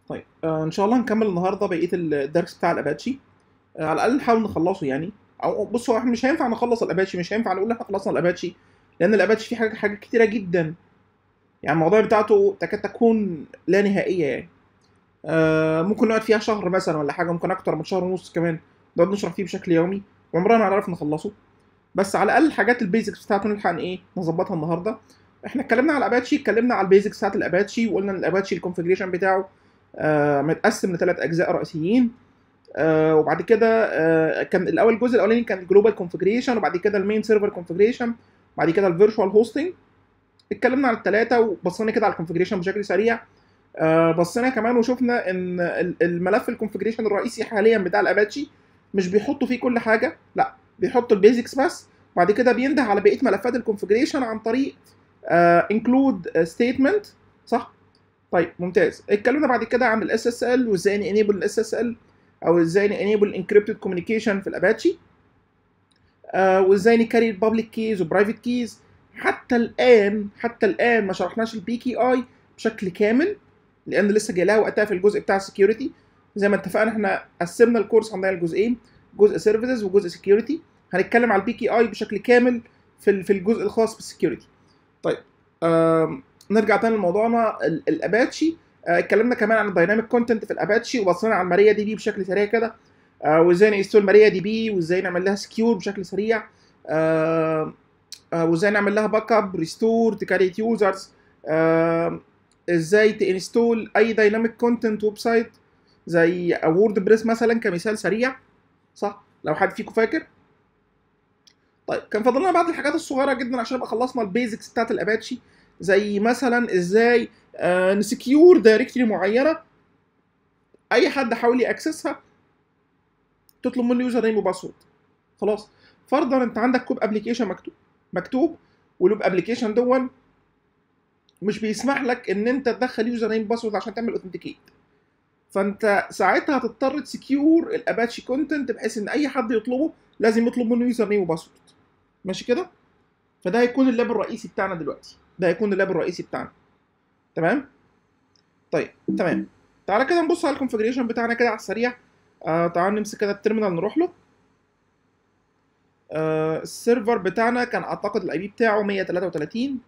طيب آه ان شاء الله نكمل النهارده بقيه الدرس بتاع الاباتشي آه على الاقل نحاول نخلصه يعني او بص هو احنا مش هينفع نخلص الاباتشي مش هينفع نقول احنا خلصنا الاباتشي لان الاباتشي فيه حاجه حاجات كتيره جدا يعني الموضوع بتاعته تكاد تكون لا نهائيه يعني آه ممكن نقعد فيها شهر مثلا ولا حاجه ممكن اكتر من شهر ونص كمان نقعد نشرح فيه بشكل يومي وعمرنا ما هنعرف نخلصه بس على الاقل الحاجات البيزكس بتاعته نلحق ايه نظبطها النهارده احنا اتكلمنا على الاباتشي اتكلمنا على البيزكس بتاعت الاباتشي وقلنا ان الاباتشي الكونفجريشن بتاعه آه متقسم لثلاث اجزاء رئيسيين آه وبعد كده آه كان الاول الجزء الاولاني كان الجلوبال كونفجريشن وبعد كده المين سيرفر كونفجريشن وبعد كده الفيرتشوال هوستنج اتكلمنا على الثلاثه وبصينا كده على الكونفجريشن بشكل سريع آه بصينا كمان وشفنا ان الملف الكونفجريشن الرئيسي حاليا بتاع الاباتشي مش بيحطوا فيه كل حاجه لا بيحطوا البيزكس بس وبعد كده بينده على بقيه ملفات الكونفجريشن عن طريق انكلود ستيتمنت صح طيب ممتاز اتكلمنا بعد كده عن الاس اس ال وازاي انيبل الاس اس ال او ازاي انيبل انكريبتد كوميونيكيشن في الاباتشي آه وازاي نكاري البابليك كيز وبرايفت كيز حتى الان حتى الان ما شرحناش البي كي اي بشكل كامل لان لسه جاي لها وقتها في الجزء بتاع السكيورتي زي ما اتفقنا احنا قسمنا الكورس عندنا لجزئين جزء سيرفيسز وجزء سكيورتي هنتكلم على البي كي اي بشكل كامل في في الجزء الخاص بالسكيورتي طيب آم نرجع تاني لموضوعنا الاباتشي اتكلمنا كمان عن الدايناميك كونتنت في الاباتشي وبصينا على الماريا دي بي بشكل سريع كده آه وازاي نستول ماريا دي بي وازاي نعمل لها سكيور بشكل سريع آه آه وازاي نعمل لها باك اب ريستور تكريت يوزرز ازاي تنستول اي دايناميك كونتنت ويب سايت زي وورد بريس مثلا كمثال سريع صح لو حد فيكم فاكر طيب كان فاضل لنا بعض الحاجات الصغيره جدا عشان نبقى خلصنا البيزكس بتاعت الاباتشي زي مثلا ازاي آه نسكيور دايركتري معينه اي حد حاول ياكسسها تطلب منه يوزر نيم وباسورد خلاص فرضا انت عندك كوب ابلكيشن مكتوب مكتوب ولوب ابلكيشن دون مش بيسمح لك ان انت تدخل يوزر نيم باسورد عشان تعمل اوثنتيكيت فانت ساعتها هتضطر تسكيور الاباتشي كونتنت بحيث ان اي حد يطلبه لازم يطلب منه يوزر نيم وباسورد ماشي كده فده هيكون اللاب الرئيسي بتاعنا دلوقتي ده هيكون اللاب الرئيسي بتاعنا تمام طيب تمام تعالى كده نبص على الكونفجريشن بتاعنا كده على السريع آه تعال نمسك كده التيرمينال نروح له آه السيرفر بتاعنا كان اعتقد الاي بي بتاعه 133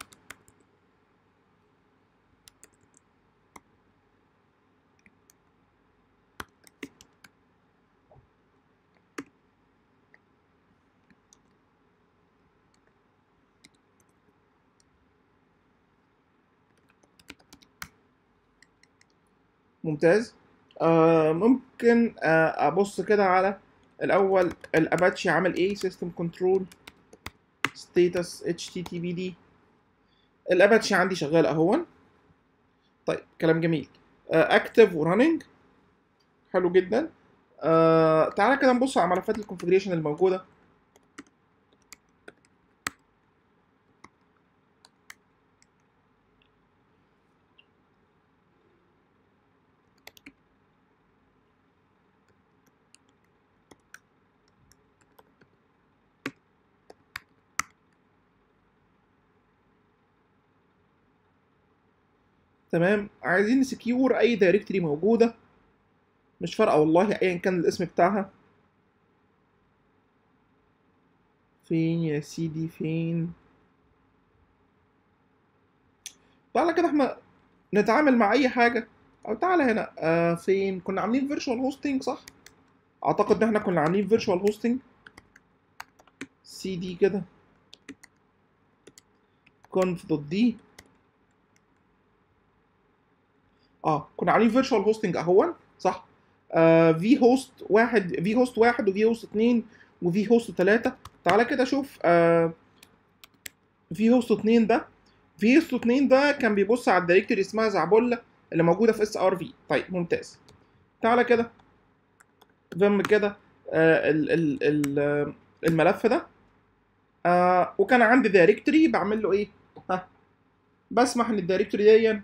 ممتاز آه ممكن آه ابص كده على الاول الاباتشي عامل ايه سيستم كنترول ستيتس اتش تي تي بي دي الاباتشي عندي شغال اهون طيب كلام جميل اكتف وراننج حلو جدا آه تعالى كده نبص على ملفات الكونفجريشن الموجوده تمام عايزين نسكيور اي دايركتري موجوده مش فارقه والله ايا كان الاسم بتاعها فين يا سيدي فين تعالى كده احنا نتعامل مع اي حاجه او تعالى هنا آه فين كنا عاملين فيرتشوال هوستنج صح اعتقد ان احنا كنا عاملين فيرتشوال هوستنج سي دي كده conf دوت دي اه كنا عاملين فيرتشوال هوستنج اهون صح آه في هوست واحد في هوست واحد وفي هوست اتنين وفي هوست تلاتة تعالى كده شوف آه في هوست اتنين ده في هوست اتنين ده كان بيبص على الدايركتوري اسمها زعبله اللي موجوده في اس ار في طيب ممتاز تعالى كده فيم كده آه ال ال ال الملف ده آه وكان عندي دايركتوري بعمل له ايه ها بسمح ان الدايركتوري دي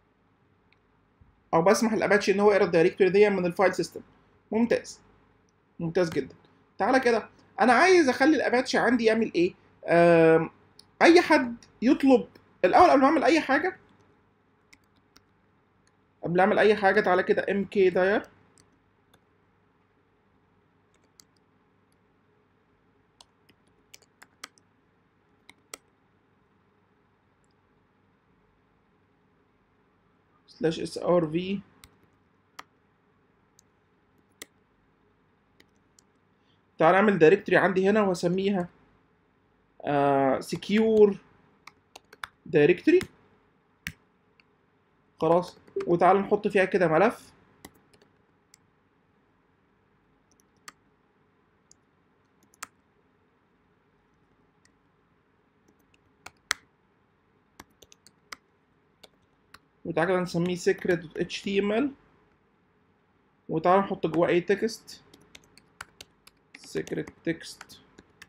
او بسمح الاباتشي ان هو يقرا الدايركتوري دي من الفايل سيستم ممتاز ممتاز جدا تعالى كده انا عايز اخلي الاباتشي عندي يعمل ايه آه اي حد يطلب الاول قبل ما اعمل اي حاجه قبل اعمل اي حاجه تعالى كده ام كي داير سلاش اس ار في تعال اعمل دايركتوري عندي هنا واسميها سكيور دايركتوري خلاص وتعال نحط فيها كده ملف وتعالى كده نسميه secret.html وتعالى نحط جواه اي تكست secret text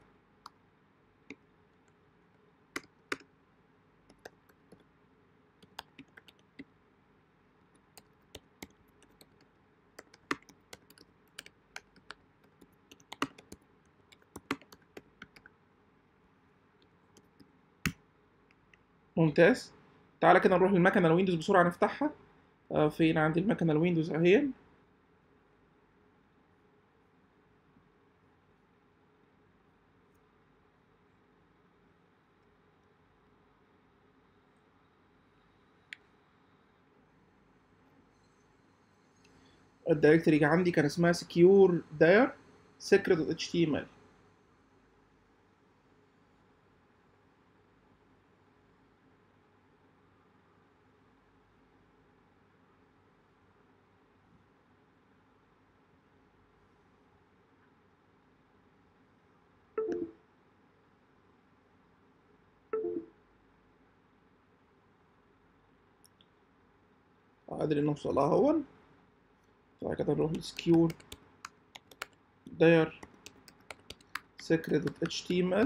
ممتاز تعالى كده نروح للمكنه الويندوز بسرعه نفتحها آه فين عندي المكنه الويندوز اهي الدايركتوري عندي كان اسمها secure dir secret.html قادرين نوصل لها هون بعد كده نروح لسكيور داير secret.html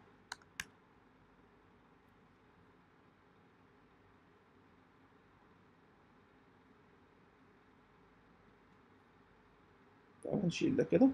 تعال نشيل ده كده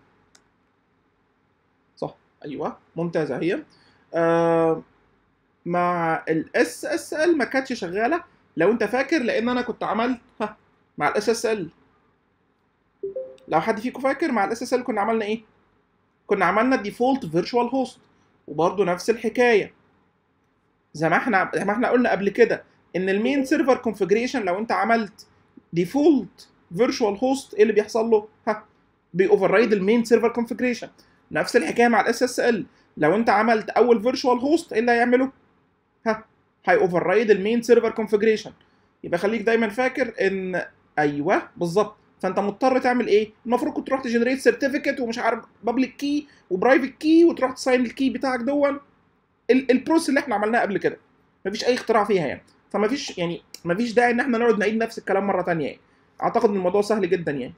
صح ايوه ممتازه هي آه مع الاس اس ال ما كانتش شغاله لو انت فاكر لان انا كنت عملت ها مع الاس اس ال لو حد فيكم فاكر مع الاس اس ال كنا عملنا ايه كنا عملنا ديفولت فيرتشوال هوست وبرده نفس الحكايه زي ما احنا زي ما احنا قلنا قبل كده ان المين سيرفر كونفجريشن لو انت عملت ديفولت فيرتشوال هوست ايه اللي بيحصل له ها بيوفر رايد المين سيرفر كونفجريشن نفس الحكايه مع الاس اس ال لو انت عملت اول فيرتشوال هوست ايه اللي هيعمله ها هي اوفر رايد المين سيرفر كونفجريشن يبقى خليك دايما فاكر ان ايوه بالظبط فانت مضطر تعمل ايه المفروض كنت تروح تجنريت سيرتيفيكت ومش عارف بابليك كي وبرايفت كي وتروح تساين الكي بتاعك دون البروسيس اللي احنا عملناها قبل كده مفيش اي اختراع فيها يعني فمفيش يعني مفيش داعي ان احنا نقعد نعيد نفس الكلام مره ثانيه يعني اعتقد ان الموضوع سهل جدا يعني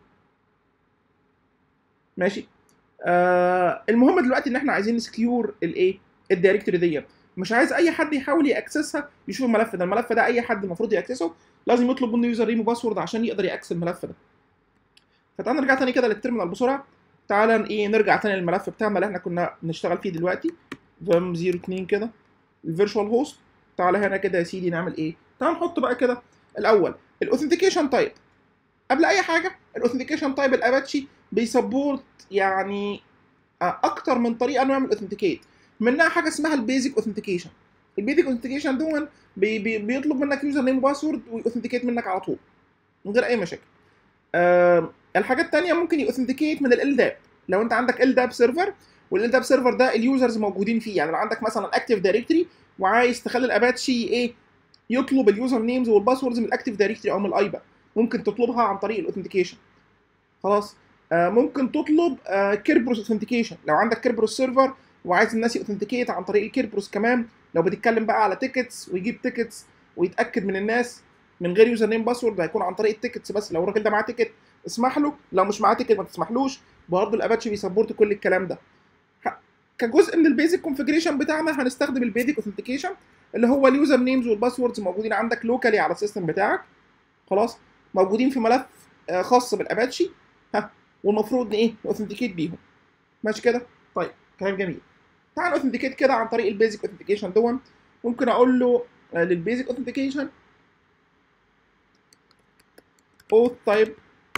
ماشي آه المهم دلوقتي ان احنا عايزين نسكيور الايه الدايركتوري ديت مش عايز اي حد يحاول ياكسسها يشوف الملف ده الملف ده اي حد المفروض ياكسسه لازم يطلب منه يوزر نيم وباسورد عشان يقدر ياكسس الملف ده فتعال نرجع تاني كده للتيرمينال بسرعه تعال ايه نرجع تاني للملف بتاعنا اللي احنا كنا بنشتغل فيه دلوقتي فيم 02 كده الفيرتشوال هوست تعالى هنا كده يا سيدي نعمل ايه تعال نحط بقى كده الاول الاوثنتيكيشن تايب قبل اي حاجه الاوثنتيكيشن تايب الاباتشي بيسبورت يعني اكتر من طريقه انه يعمل اوثنتيكيت منها حاجه اسمها البيزك اوثنتيكيشن البيزك اوثنتيكيشن دون بي بي بيطلب منك يوزر نيم وباسورد ويوثنتيكيت منك على طول من غير اي مشاكل أه الحاجه الثانيه ممكن يوثنتيكيت من ال داب لو انت عندك ال داب سيرفر والال داب سيرفر ده اليوزرز موجودين فيه يعني لو عندك مثلا اكتيف دايركتوري وعايز تخلي الاباتشي ايه يطلب اليوزر نيمز والباسوردز من الاكتيف دايركتوري او من الايبا ممكن تطلبها عن طريق الاوثنتيكيشن خلاص آه ممكن تطلب آه كيربروس اوثنتيكيشن لو عندك كيربروس سيرفر وعايز الناس يوثنتيكيت عن طريق الكيربروس كمان لو بتتكلم بقى على تيكتس ويجيب تيكتس ويتاكد من الناس من غير يوزر نيم باسورد هيكون عن طريق التيكتس بس لو الراجل ده معاه تيكت اسمح له لو مش معاه تيكت ما تسمحلوش برضه الاباتشي بيسبورت كل الكلام ده كجزء من البيزك كونفجريشن بتاعنا هنستخدم البيزك اوثنتيكيشن اللي هو اليوزر نيمز والباسوردز موجودين عندك لوكالي على السيستم بتاعك خلاص موجودين في ملف خاص بالاباتشي ها والمفروض ايه اوثنتيكيت بيهم ماشي كده طيب كلام جميل تعال اوثنتيكيت كده عن طريق البيزك اوثنتيكيشن دون ممكن اقول له للبيزك اوثنتيكيشن اوث تايب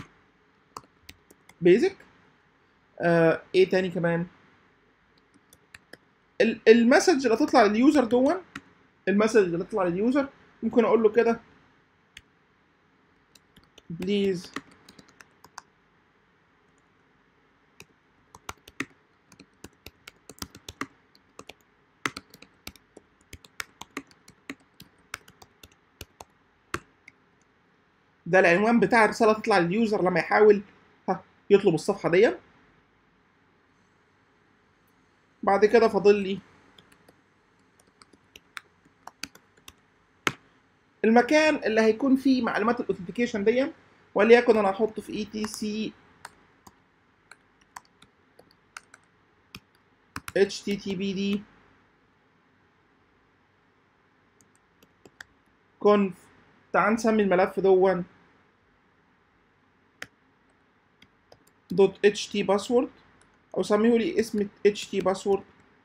بيزك آه ايه تاني كمان ال- المسج اللي هتطلع لليوزر دون المسج اللي هتطلع لليوزر ممكن اقول له كده بليز ده العنوان بتاع الرساله تطلع لليوزر لما يحاول ها يطلب الصفحه دي بعد كده فاضل لي المكان اللي هيكون فيه معلومات الاوثنتيكيشن دي وليكن انا هحطه في اي تي سي اتش تي تي بي دي conf تعال نسمي الملف دون دوت اتش تي باسورد او سميه لي اسم اتش تي باسورد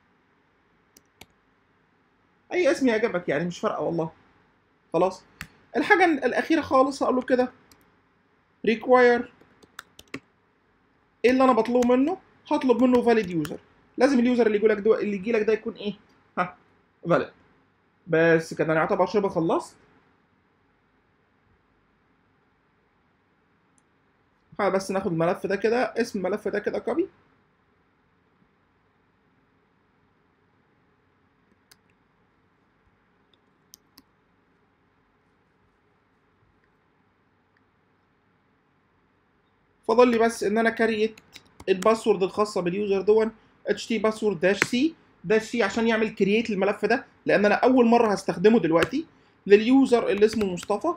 اي اسم يعجبك يعني مش فارقه والله خلاص الحاجه الاخيره خالص هقول له كده require ايه اللي انا بطلبه منه هطلب منه valid user لازم اليوزر اللي يجيلك ده اللي يجيلك ده يكون ايه ها valid بس كده انا اعتبر شبه خلصت بس ناخد الملف ده كده اسم الملف ده كده كوبي فاضل لي بس ان انا كريت الباسورد الخاصه باليوزر دون اتش تي باسورد داش سي داش سي عشان يعمل كرييت للملف ده لان انا اول مره هستخدمه دلوقتي لليوزر اللي اسمه مصطفى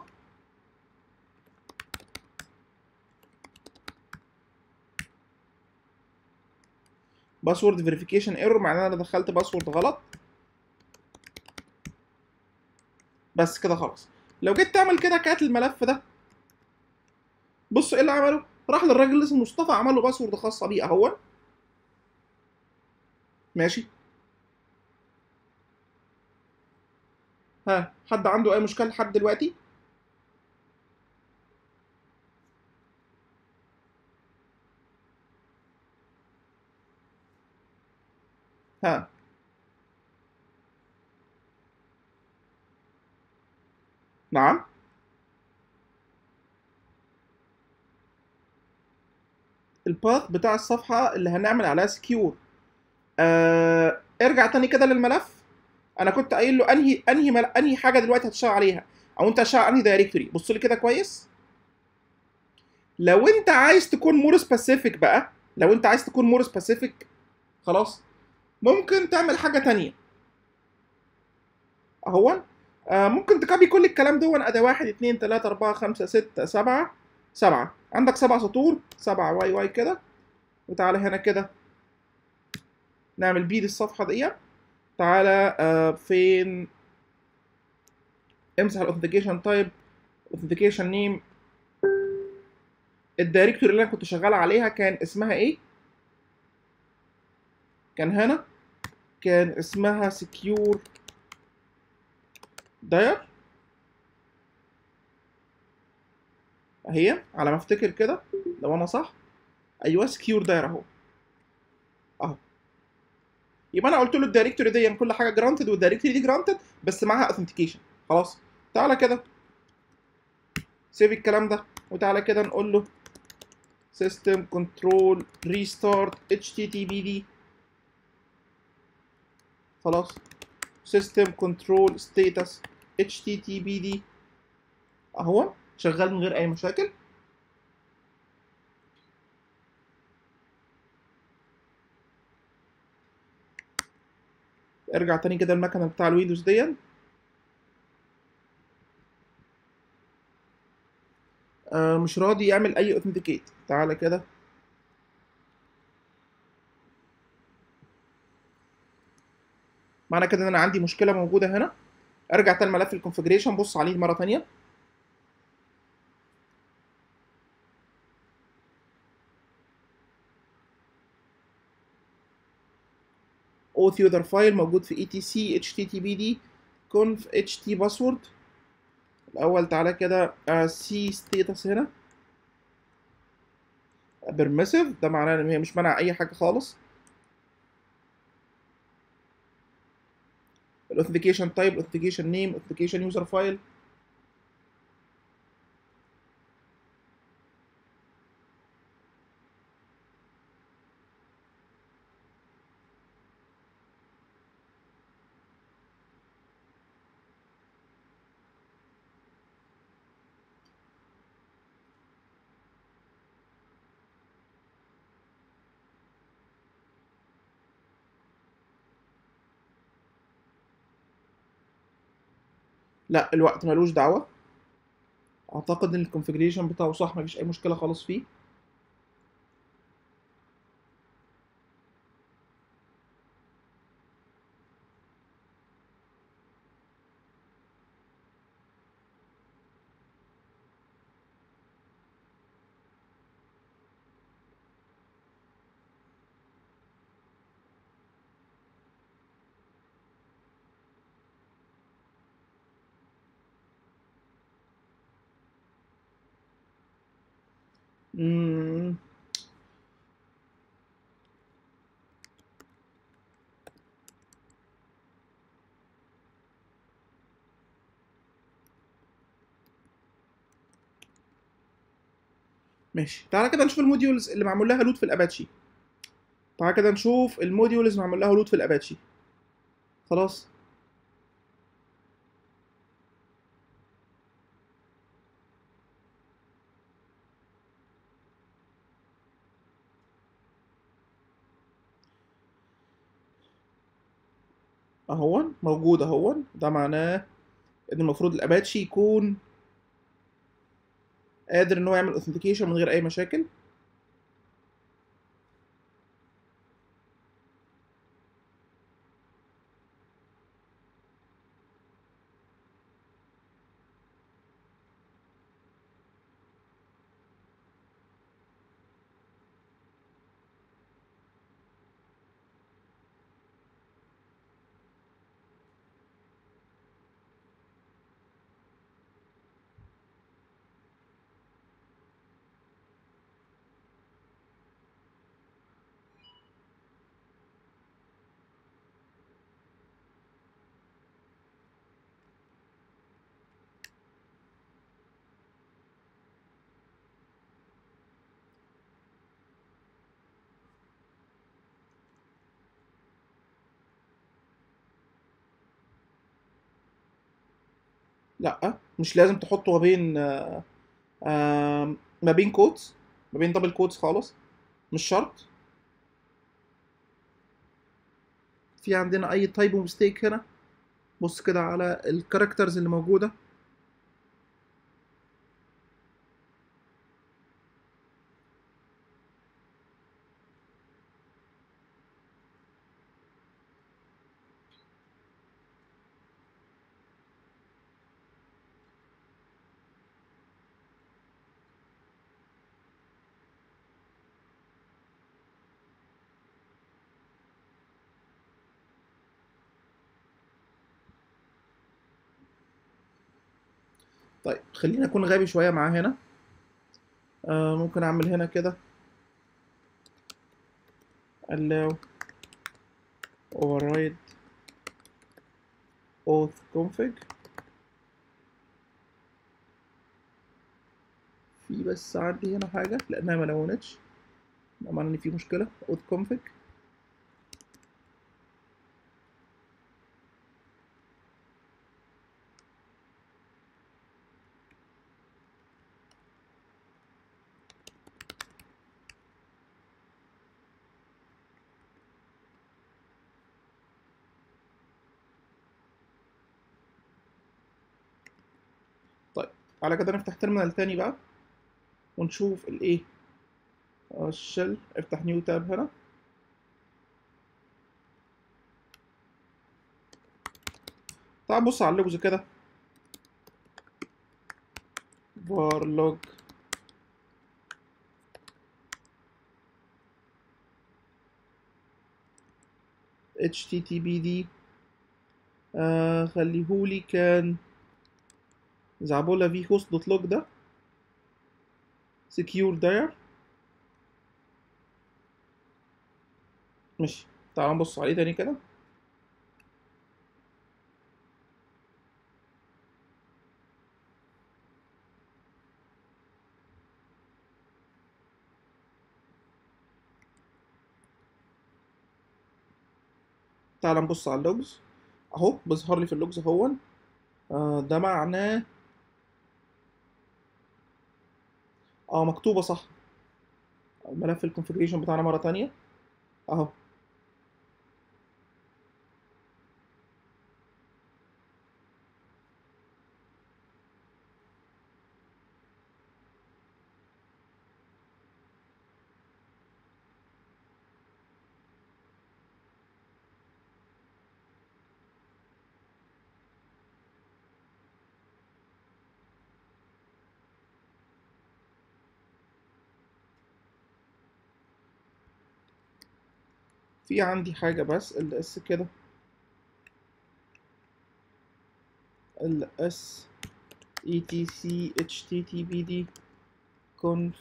باسورد فيريفيكيشن ايرور معناه انا دخلت باسورد غلط بس كده خلاص لو جيت تعمل كده كات الملف ده بص ايه اللي عمله راح للراجل اللي اسمه مصطفى عمل له باسورد خاصه بيه اهو ماشي ها حد عنده اي مشكله لحد دلوقتي ها نعم الباث بتاع الصفحة اللي هنعمل عليها سكيور آه ارجع تاني كده للملف انا كنت قايل له انهي انهي مل... انهي حاجة دلوقتي هتشتغل عليها او انت هتشتغل انهي دايركتوري بص لي كده كويس لو انت عايز تكون مور سبيسيفيك بقى لو انت عايز تكون مور سبيسيفيك خلاص ممكن تعمل حاجة تانية اهو آه ممكن تكابي كل الكلام دون ادي واحد اتنين تلاتة اربعة خمسة ستة سبعة سبعة عندك سبع سطور سبعة واي واي كده وتعالى هنا كده نعمل بيد الصفحة دي تعالى آه فين امسح الاوثنتيكيشن تايب اوثنتيكيشن نيم الدايركتوري اللي انا كنت شغال عليها كان اسمها ايه كان هنا كان اسمها secure داير اهي على ما افتكر كده لو انا صح ايوه سكيور داير اهو اهو يبقى انا قلت له الدايركتوري دي كل حاجه جرانتد والدايركتوري دي جرانتد بس معاها اوثنتيكيشن خلاص تعالى كده سيف الكلام ده وتعالى كده نقول له system control restart httpd خلاص system control status httpd اهو شغال من غير اي مشاكل ارجع تاني كده المكنه بتاع الويندوز دي آه مش راضي يعمل اي اوثنتيكيت تعالى كده معنى كده ان انا عندي مشكله موجوده هنا ارجع تاني ملف الكونفجريشن بص عليه مره تانيه اوث يوزر فايل موجود في etc httpd conf ht password الاول تعالى كده سي ستيتس هنا بيرميسيف ده معناه ان هي مش مانع اي حاجه خالص الاوثنتيكيشن تايب الاوثنتيكيشن نيم الاوثنتيكيشن يوزر فايل لا الوقت ملوش دعوه اعتقد ان الكونفيجريشن بتاعه صح مفيش اي مشكله خالص فيه مم. ماشي تعالى كده نشوف الموديولز اللي معمول لها لود في الاباتشي تعالى كده نشوف الموديولز اللي معمول لها لود في الاباتشي خلاص اهون موجود اهون ده معناه ان المفروض الاباتشي يكون قادر ان هو يعمل اوثنتيكيشن من غير اي مشاكل لا مش لازم تحطه ما بين آه، آه، ما بين كودز ما بين دبل كودز خالص مش شرط في عندنا اي تايب ميستيك هنا بص كده على الكاركترز اللي موجوده طيب خلينا اكون غبي شويه معاه هنا آه ممكن اعمل هنا كده allow override auth config في بس عندي هنا حاجة لأنها ما لونتش ده معناه إن في مشكلة auth config طيب على كده نفتح تيرمينال تاني بقى ونشوف الايه آه، الشل افتح نيو تاب هنا تعال بص على اللوجز كده var log httpd آه خليهولي كان زعبولا في هوست دوت لوج ده سكيور داير ماشي تعال نبص عليه تاني كده تعال نبص على اللوجز اهو بيظهر لي في اللوجز اهو آه ده معناه اه مكتوبة صح ملف الكونفيجريشن بتاعنا مرة تانية اهو في عندي حاجة بس ال اس كده ال اس اي تي سي اتش تي تي بي دي conf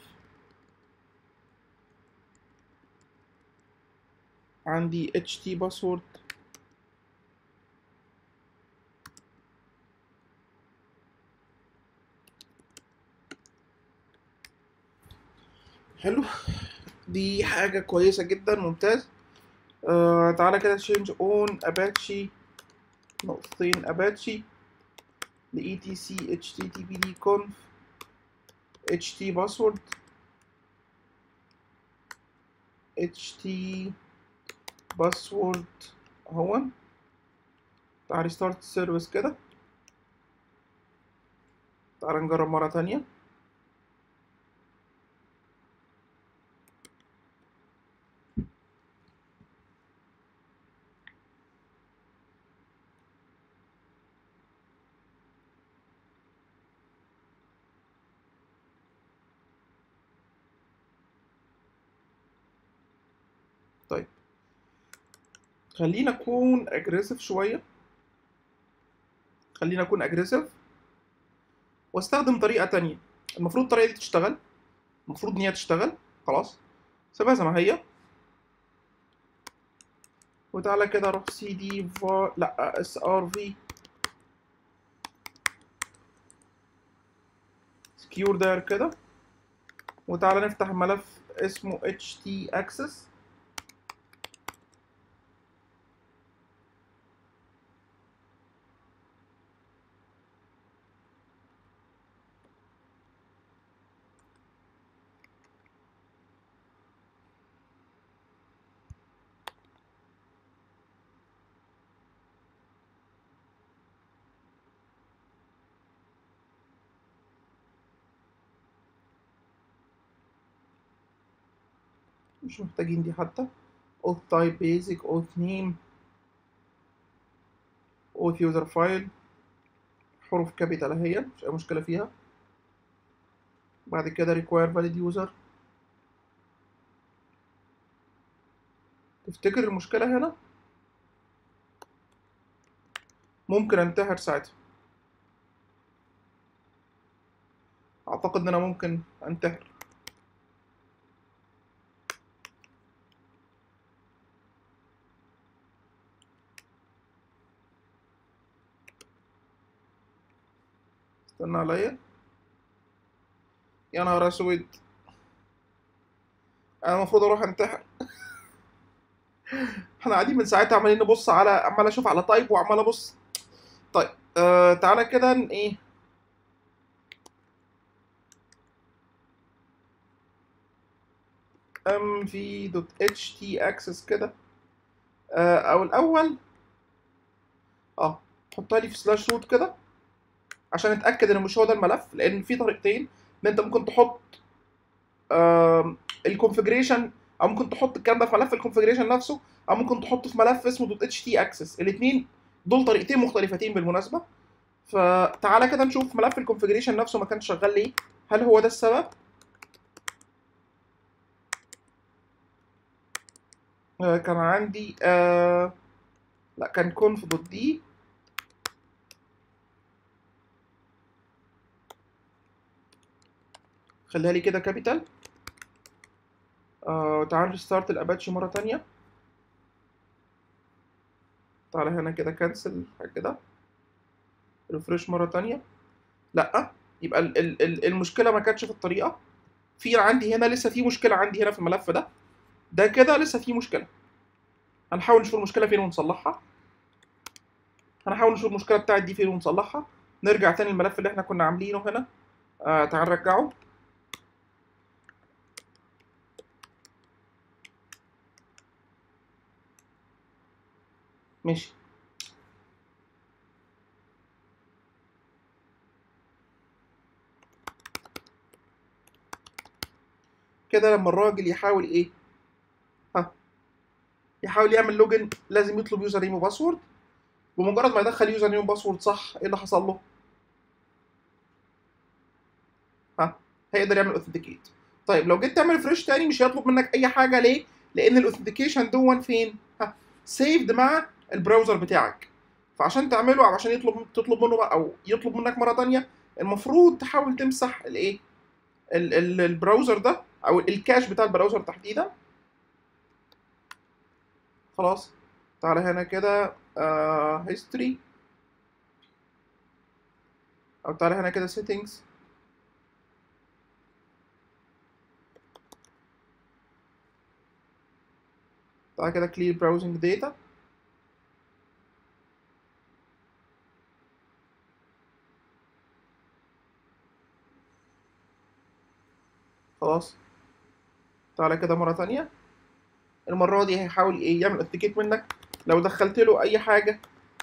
عندي اتش تي باسورد حلو دي حاجة كويسة جدا ممتاز آه تعالى كده change on apache نقطتين apache ل etc httpd conf ht password ht password اهو تعالى start service كده تعالى نجرب مرة تانية طيب خلينا اكون اجريسيف شويه خلينا اكون اجريسيف واستخدم طريقه تانية المفروض الطريقه دي تشتغل المفروض ان هي تشتغل خلاص سيبها زي ما هي وتعالى كده اروح سي دي فا لا اس ار في سكيور داير كده وتعالى نفتح ملف اسمه ht access مش محتاجين دي حتى auth type basic auth name auth user file حروف كابيتال اهي مش اي مشكلة فيها بعد كده require valid user تفتكر المشكلة هنا ممكن انتحر ساعتها اعتقد ان انا ممكن انتحر استنى عليا يا نهار اسود انا المفروض اروح انتحر احنا قاعدين من ساعتها عمالين نبص على عمال اشوف على تايب وعمال ابص طيب آه تعالى كده ن- ايه ام في دوت اتش تي اكسس كده آه او الاول اه حطها لي في سلاش روت كده عشان اتاكد ان مش هو ده الملف لان في طريقتين ان انت ممكن تحط الكونفجريشن او ممكن تحط الكلام ده في ملف الكونفجريشن نفسه او ممكن تحطه في ملف اسمه دوت اتش تي اكسس الاثنين دول طريقتين مختلفتين بالمناسبه فتعالى كده نشوف ملف الكونفجريشن نفسه ما كانش شغال ليه هل هو ده السبب آه كان عندي آه لا كان conf دوت دي خليها لي كده كابيتال آه تعال ريستارت الاباتشي مره تانية تعالى هنا كده كنسل كده ريفرش مره تانية لا يبقى ال ال ال المشكله ما كانتش في الطريقه في عندي هنا لسه في مشكله عندي هنا في الملف ده ده كده لسه في مشكله هنحاول نشوف المشكله فين ونصلحها هنحاول نشوف المشكله بتاعت دي فين ونصلحها نرجع تاني الملف اللي احنا كنا عاملينه هنا آه تعال نرجعه ماشي كده لما الراجل يحاول ايه ها يحاول يعمل لوجن لازم يطلب يوزر نيم وباسورد بمجرد ما يدخل يوزر نيم وباسورد صح ايه اللي حصل له ها هيقدر يعمل اوثنتيكيت طيب لو جيت تعمل فريش تاني مش هيطلب منك اي حاجه ليه لان الاوثنتيكيشن دون فين ها سيفد مع البراوزر بتاعك فعشان تعمله او عشان يطلب تطلب منه او يطلب منك مره تانية المفروض تحاول تمسح الايه ال- ال- البراوزر ده او الكاش بتاع البراوزر تحديدا خلاص تعالى هنا كده هيستوري او تعالى هنا كده settings تعالى كده clear browsing data خلاص تعالى كده مرة تانية المرة دي هيحاول ايه يعمل اثنتيكيت منك لو دخلت له اي حاجة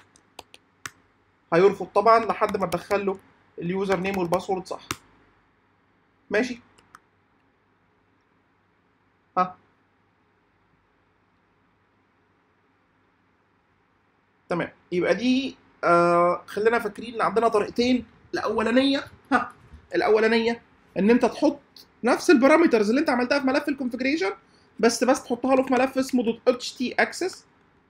هيرفض طبعا لحد ما تدخل له اليوزر نيم والباسورد صح ماشي ها تمام يبقى دي آه خلينا فاكرين ان عندنا طريقتين الاولانيه ها الاولانيه ان انت تحط نفس البارامترز اللي انت عملتها في ملف الكونفجريشن بس بس تحطها له في ملف اسمه دوت اتش تي اكسس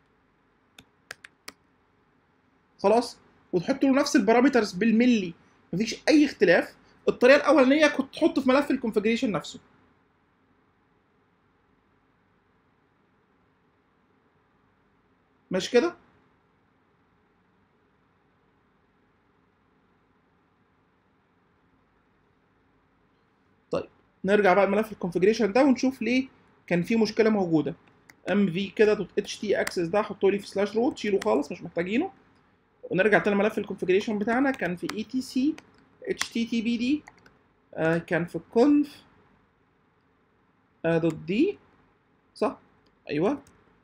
خلاص وتحط له نفس البارامترز بالملي مفيش اي اختلاف الطريقه الاولانيه كنت تحطه في ملف الكونفجريشن نفسه مش كده طيب نرجع بقى لملف الكونفجريشن ده ونشوف ليه كان في مشكله موجوده ام في كده دوت اتش تي اكسس ده حطه لي في سلاش روت شيله خالص مش محتاجينه ونرجع تاني لملف الكونفجريشن بتاعنا كان في اي تي سي اتش تي تي بي دي كان في conf دوت دي صح ايوه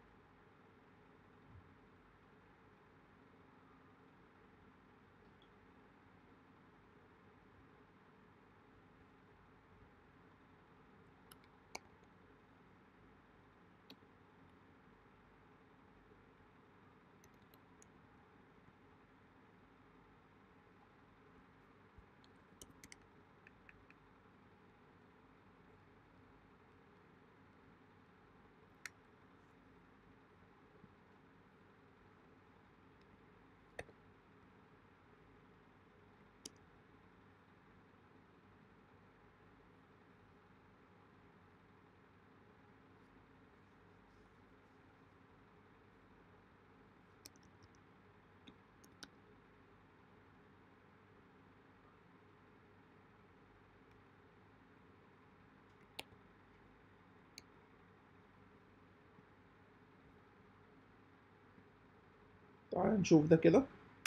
تعال نشوف ده كده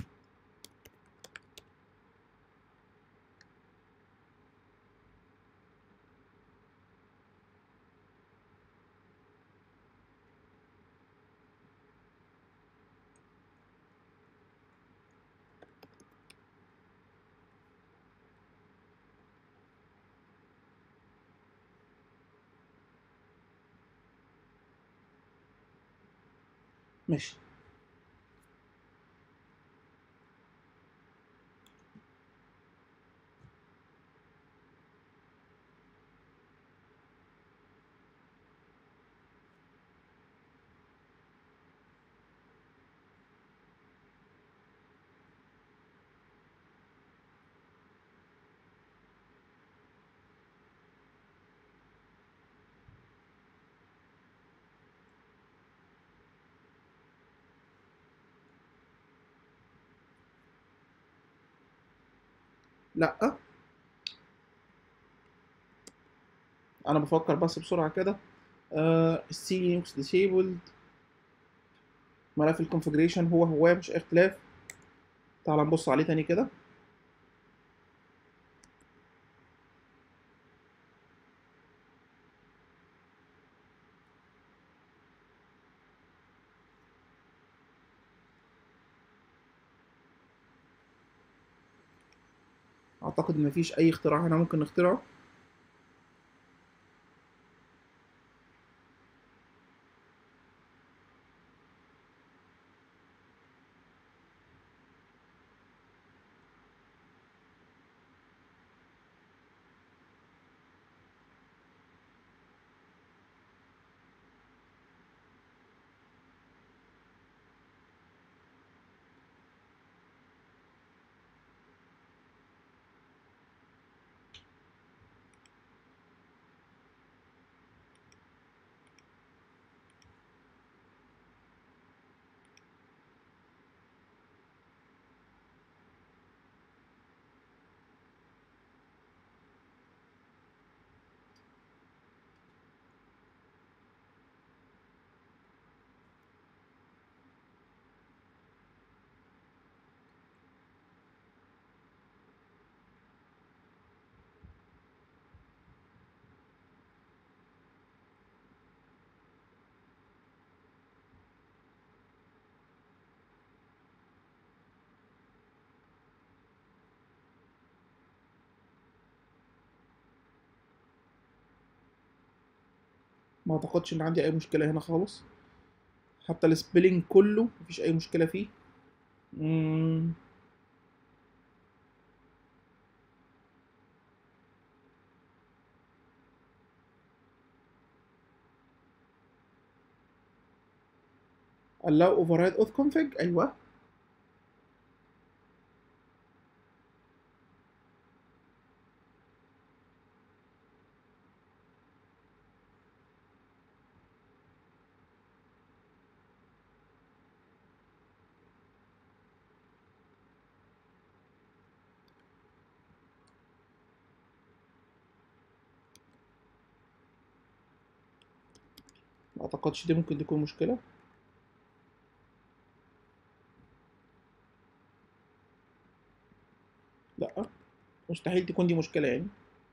ماشي لا انا بفكر بس بسرعه كده السي لينكس ديسيبلد ملف الكونفجريشن هو هو مش اي اختلاف تعال نبص عليه تاني كده اعتقد ان مفيش اي اختراع هنا ممكن نخترعه ما اعتقدش ان عندي اي مشكله هنا خالص حتى السبيلنج كله مفيش اي مشكله فيه مم. allow override auth config ايوه ما اعتقدش دي ممكن تكون مشكله لا مستحيل تكون دي مشكله يعني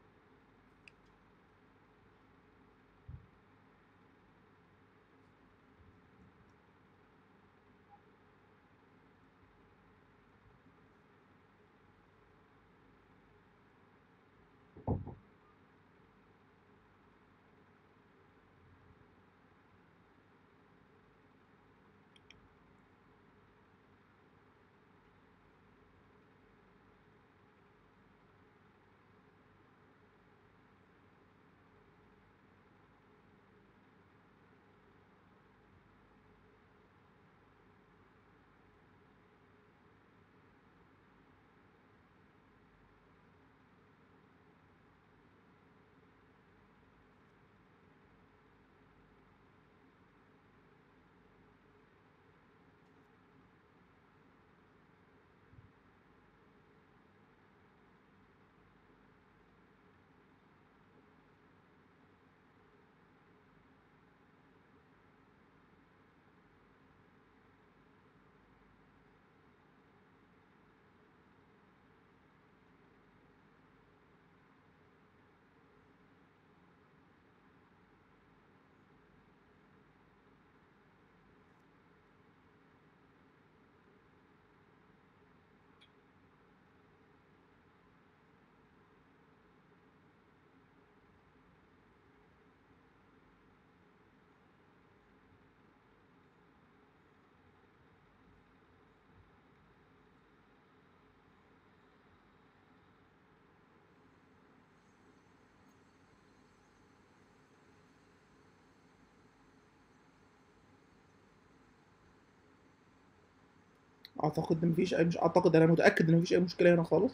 اعتقد ان مفيش اي مش اعتقد انا متاكد ان مفيش اي مشكله هنا خالص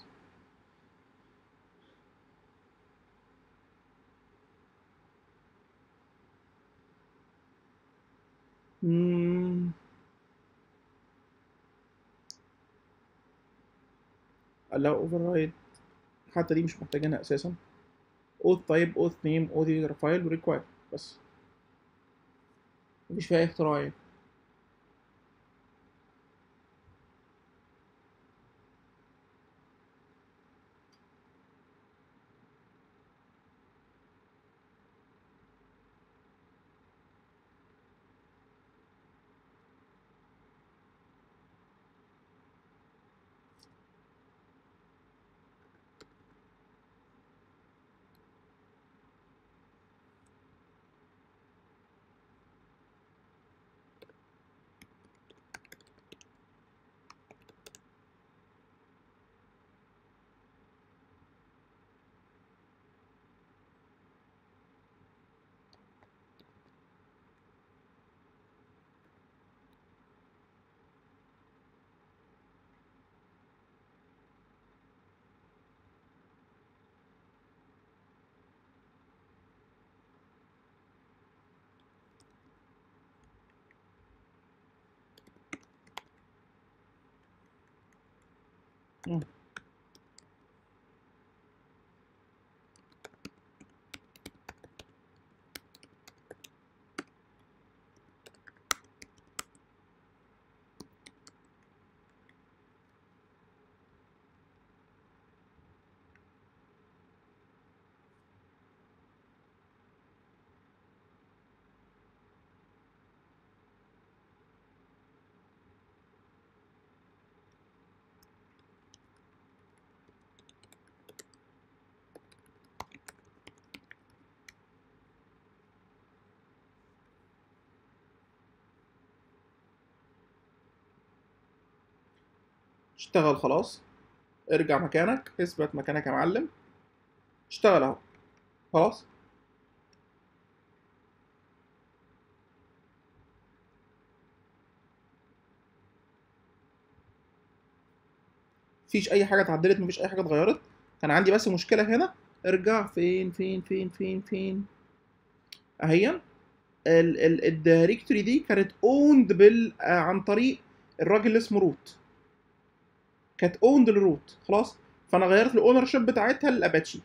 مم. allow override حتى دي مش محتاجينها اساسا اوث طيب اوث نيم اوث فايل وريكواير بس مفيش فيها اي اختراع يعني مم. اشتغل خلاص ارجع مكانك اثبت مكانك يا معلم اشتغل اهو خلاص مفيش اي حاجه اتعدلت مفيش اي حاجه اتغيرت كان عندي بس مشكله هنا ارجع فين فين فين فين فين اهي الدايركتوري دي كانت اوند بال آه، عن طريق الراجل اللي اسمه روت كانت اوند للروت خلاص فانا غيرت الاونر شيب بتاعتها للاباتشي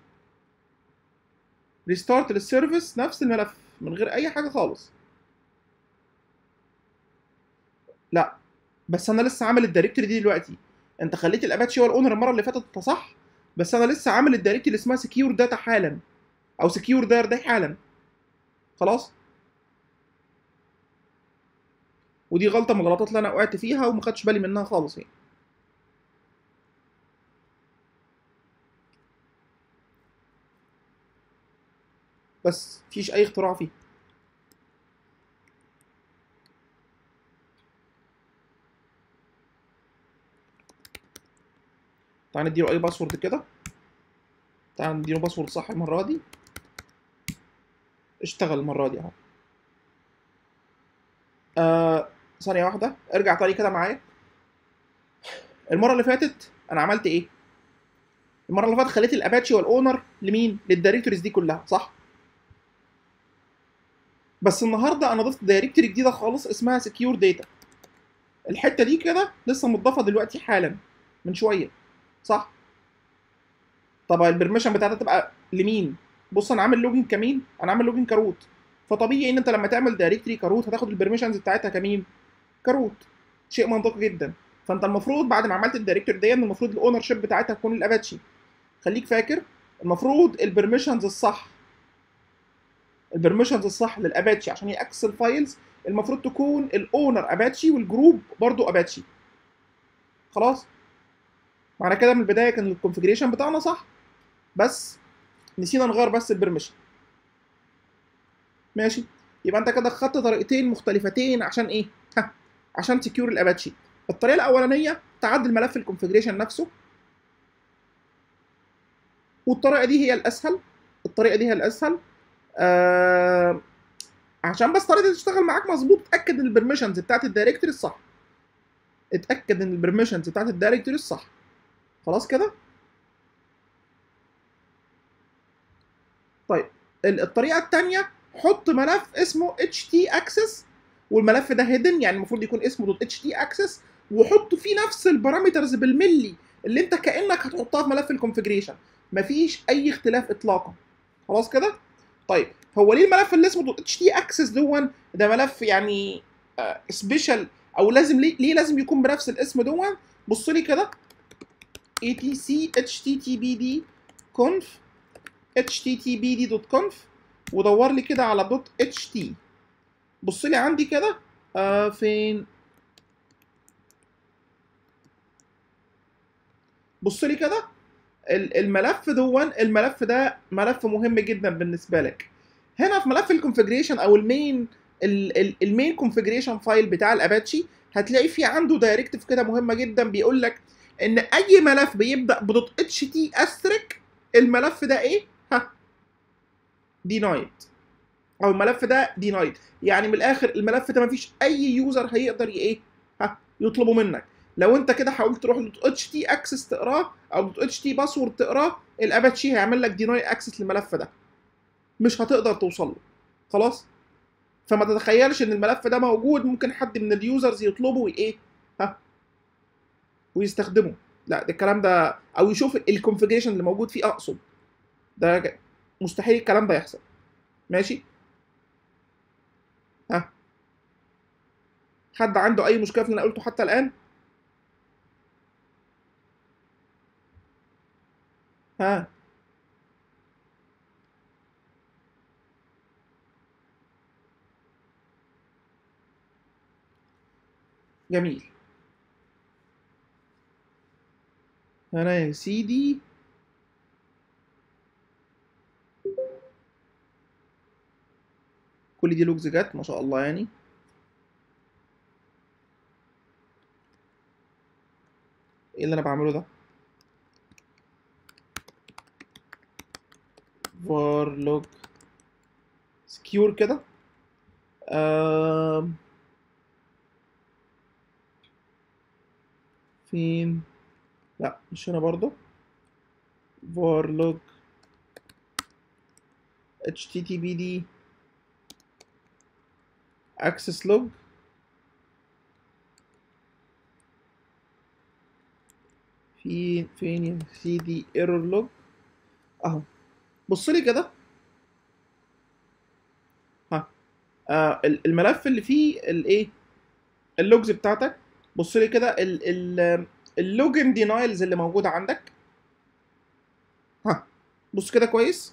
ريستارت للسيرفيس نفس الملف من غير اي حاجه خالص لا بس انا لسه عامل الدايركتوري دي دلوقتي انت خليت الاباتشي هو الاونر المره اللي فاتت انت صح بس انا لسه عامل الدايركتوري اللي اسمها سكيور داتا حالا او سكيور داير ده حالا خلاص ودي غلطه من الغلطات اللي انا وقعت فيها وما خدتش بالي منها خالص يعني بس مفيش اي اختراع فيه تعال نديله اي باسورد كده تعال نديله باسورد صح المره دي اشتغل المره دي اهو آه ثانيه واحده ارجع تاني كده معايا المره اللي فاتت انا عملت ايه المره اللي فاتت خليت الاباتشي والاونر لمين للدايركتوريز دي كلها صح بس النهارده انا ضفت دايركتوري جديده خالص اسمها سكيور داتا الحته دي كده لسه متضافه دلوقتي حالا من شويه صح طب البرميشن بتاعتها تبقى لمين بص انا عامل لوجن كمين انا عامل لوجن كروت فطبيعي ان انت لما تعمل دايركتوري كروت هتاخد البرميشنز بتاعتها كمين كروت شيء منطقي جدا فانت المفروض بعد ما عملت الدايركتوري دي ان المفروض الاونر شيب بتاعتها تكون الاباتشي خليك فاكر المفروض البرميشنز الصح البرميشنز الصح للاباتشي عشان ياكسس الفايلز المفروض تكون الاونر اباتشي والجروب برضو اباتشي خلاص معنى كده من البدايه كان الكونفجريشن بتاعنا صح بس نسينا نغير بس البرميشن ماشي يبقى انت كده خدت طريقتين مختلفتين عشان ايه ها عشان تكيور الاباتشي الطريقه الاولانيه تعدل ملف الكونفجريشن نفسه والطريقه دي هي الاسهل الطريقه دي هي الاسهل آه عشان بس طريقه تشتغل معاك مظبوط اتاكد ان البرميشنز بتاعت الدايركتوري الصح اتاكد ان البرميشنز بتاعت الدايركتوري الصح خلاص كده طيب الطريقه الثانيه حط ملف اسمه ht_access والملف ده هيدن يعني المفروض يكون اسمه .ht_access وحط فيه نفس البارامترز بالملي اللي انت كانك هتحطها في ملف الكونفجريشن مفيش اي اختلاف اطلاقا خلاص كده طيب هو ليه الملف اللي اسمه اتش تي اكسس دون ده ملف يعني سبيشال او لازم ليه, ليه لازم يكون بنفس الاسم دون بص لي كده etc httpd conf httpd.conf ودور لي كده على دوت ht بص لي عندي كده آه فين بص لي كده ال- الملف دون الملف ده ملف مهم جدا بالنسبه لك هنا في ملف الكونفجريشن او المين ال- ال- المين كونفجريشن فايل بتاع الاباتشي هتلاقي في عنده دايركتيف كده مهمه جدا بيقول لك ان اي ملف بيبدا بدوت اتش تي استريك الملف ده ايه ها دينايد او الملف ده دينايد يعني من الاخر الملف ده مفيش اي يوزر هيقدر ي- ايه ها يطلبه منك لو انت كده حاولت تروح دوت اتش تي اكسس تقراه او دوت اتش تي باسورد تقراه الاباتشي هيعمل لك ديناي اكسس للملف ده مش هتقدر توصل له خلاص فما تتخيلش ان الملف ده موجود ممكن حد من اليوزرز يطلبه وايه ها ويستخدمه لا ده الكلام ده او يشوف الكونفيجريشن اللي موجود فيه اقصد ده ج- مستحيل الكلام ده يحصل ماشي ها حد عنده اي مشكله في اللي انا قلته حتى الان ها جميل هنا يا سيدي كل دي لوجز جت ما شاء الله يعني ايه اللي انا بعمله ده var log secure كده آم. فين لا مش هنا برضو var log httpd access log فين فين يا سيدي error log اهو بص لي كده ها آه ال- الملف اللي فيه الايه اللوجز بتاعتك بص لي كده ال ال اللوجن دينايلز اللي موجوده عندك ها بص كده كويس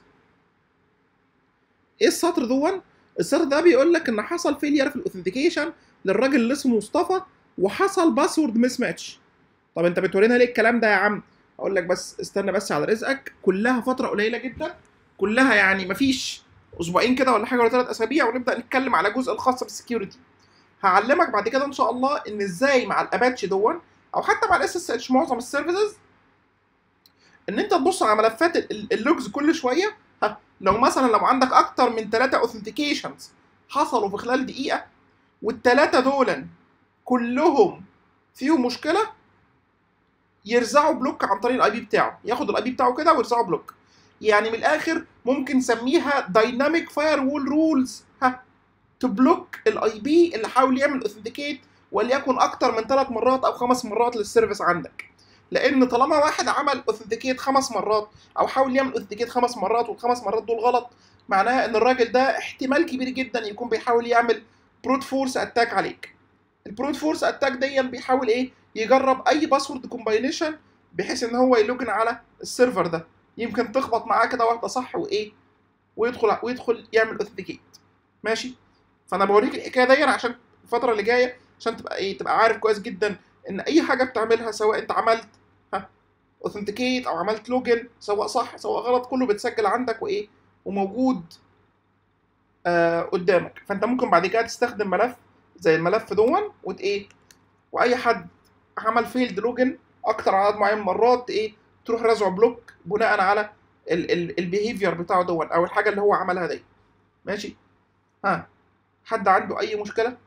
ايه السطر دون السطر ده بيقول لك ان حصل فيلير في الاوثنتيكيشن للراجل اللي اسمه مصطفى وحصل باسورد مس ماتش طب انت بتورينا ليه الكلام ده يا عم اقول لك بس استنى بس على رزقك كلها فتره قليله جدا كلها يعني مفيش اسبوعين كده ولا حاجه ولا ثلاث اسابيع ونبدا نتكلم على الجزء الخاص بالسكيورتي هعلمك بعد كده ان شاء الله ان ازاي مع الاباتشي دون او حتى مع الاس اس اتش معظم السيرفيسز ان انت تبص على ملفات ال- ال- اللوجز كل شويه ها لو مثلا لو عندك اكتر من ثلاثه اوثنتيكيشنز حصلوا في خلال دقيقه والثلاثه دول كلهم فيهم مشكله يرزعوا بلوك عن طريق الاي بي بتاعه ياخد الاي بي بتاعه كده ويرزعه بلوك يعني من الاخر ممكن نسميها دايناميك فاير وول رولز ها تبلوك الاي بي اللي حاول يعمل اوثنتيكيت وليكن اكتر من ثلاث مرات او خمس مرات للسيرفيس عندك لان طالما واحد عمل اوثنتيكيت خمس مرات او حاول يعمل اوثنتيكيت خمس مرات والخمس مرات دول غلط معناها ان الراجل ده احتمال كبير جدا يكون بيحاول يعمل بروت فورس اتاك عليك البروت فورس اتاك دي بيحاول ايه يجرب اي باسورد كومباينيشن بحيث ان هو يلوجن على السيرفر ده يمكن تخبط معاه كده واحده صح وايه ويدخل ويدخل يعمل اوثنتيكيت ماشي فانا بوريك الحكايه دي عشان الفتره اللي جايه عشان تبقى ايه تبقى عارف كويس جدا ان اي حاجه بتعملها سواء انت عملت ها اوثنتيكيت او عملت لوجن سواء صح سواء غلط كله بيتسجل عندك وايه وموجود آه قدامك فانت ممكن بعد كده تستخدم ملف زي الملف دون وت ايه واي حد عمل فيلد لوجن اكتر عدد معين من مرات ايه تروح رازعه بلوك بناء على البيهيفير بتاعه دون او الحاجه اللي هو عملها دي ماشي ها حد عنده اي مشكله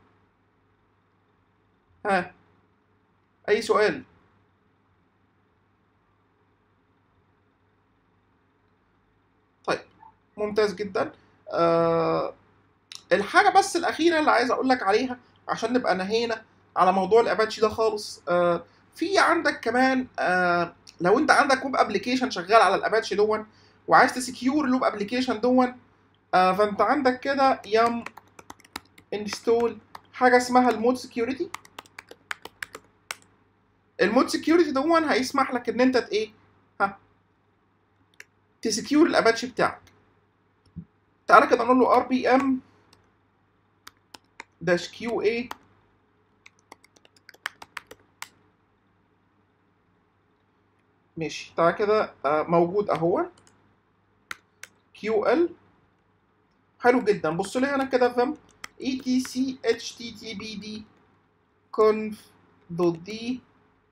ها اي سؤال طيب ممتاز جدا آه الحاجه بس الاخيره اللي عايز اقول لك عليها عشان نبقى نهينا على موضوع الاباتشي ده خالص آه في عندك كمان آه لو انت عندك ويب ابلكيشن شغال على الاباتشي دون وعايز تسكيور الويب ابلكيشن دون آه فانت عندك كده يم انستول حاجه اسمها المود سكيورتي المود سكيورتي دون هيسمح لك ان انت ت- ايه ها تسكيور الاباتشي بتاعك تعالى كده نقول له ار بي ام داش كيو اي ماشي تعالى كده آه، موجود اهو كيو ال حلو جدا بص لي هنا كده فهم اي تي سي اتش تي تي بي دي كونف دوت دي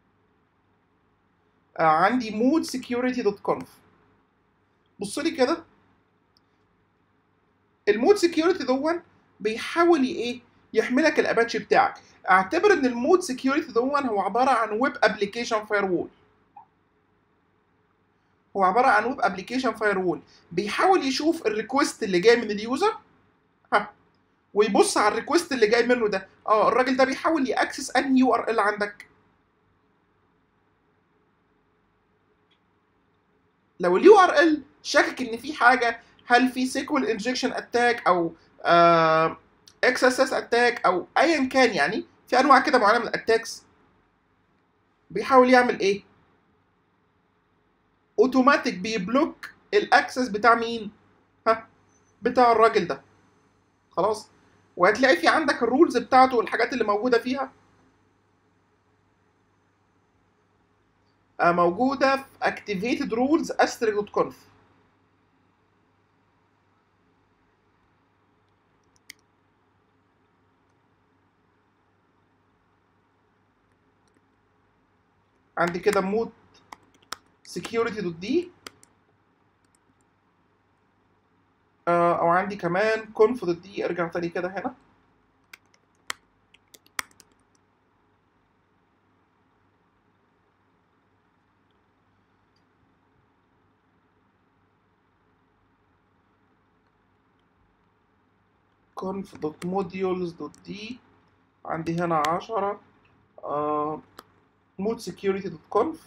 عندي مود سكيورتي دوت كونف بص لي كده المود سكيورتي دون بيحاول ي- ايه يحملك الاباتشي بتاعك اعتبر ان المود سكيورتي دون هو عباره عن ويب ابلكيشن فاير هو عباره عن ويب ابلكيشن فاير وول بيحاول يشوف الريكوست اللي جاي من اليوزر ها ويبص على الريكوست اللي جاي منه ده اه الراجل ده بيحاول ياكسس انهي يو ار ال عندك لو اليو ار ال شاكك ان في حاجه هل في سيكوال انجكشن اتاك او اكس اس اس اتاك او ايا كان يعني في انواع كده معينه من الاتاكس بيحاول يعمل ايه اوتوماتيك بيبلوك الاكسس بتاع مين ها بتاع الراجل ده خلاص وهتلاقي في عندك الرولز بتاعته والحاجات اللي موجوده فيها آه، موجوده في activated rules asterisk.conf عندي كده مود security.d آه، او عندي كمان conf.d ارجع تاني كده هنا conf.modules.d عندي هنا 10 آه mode security.conf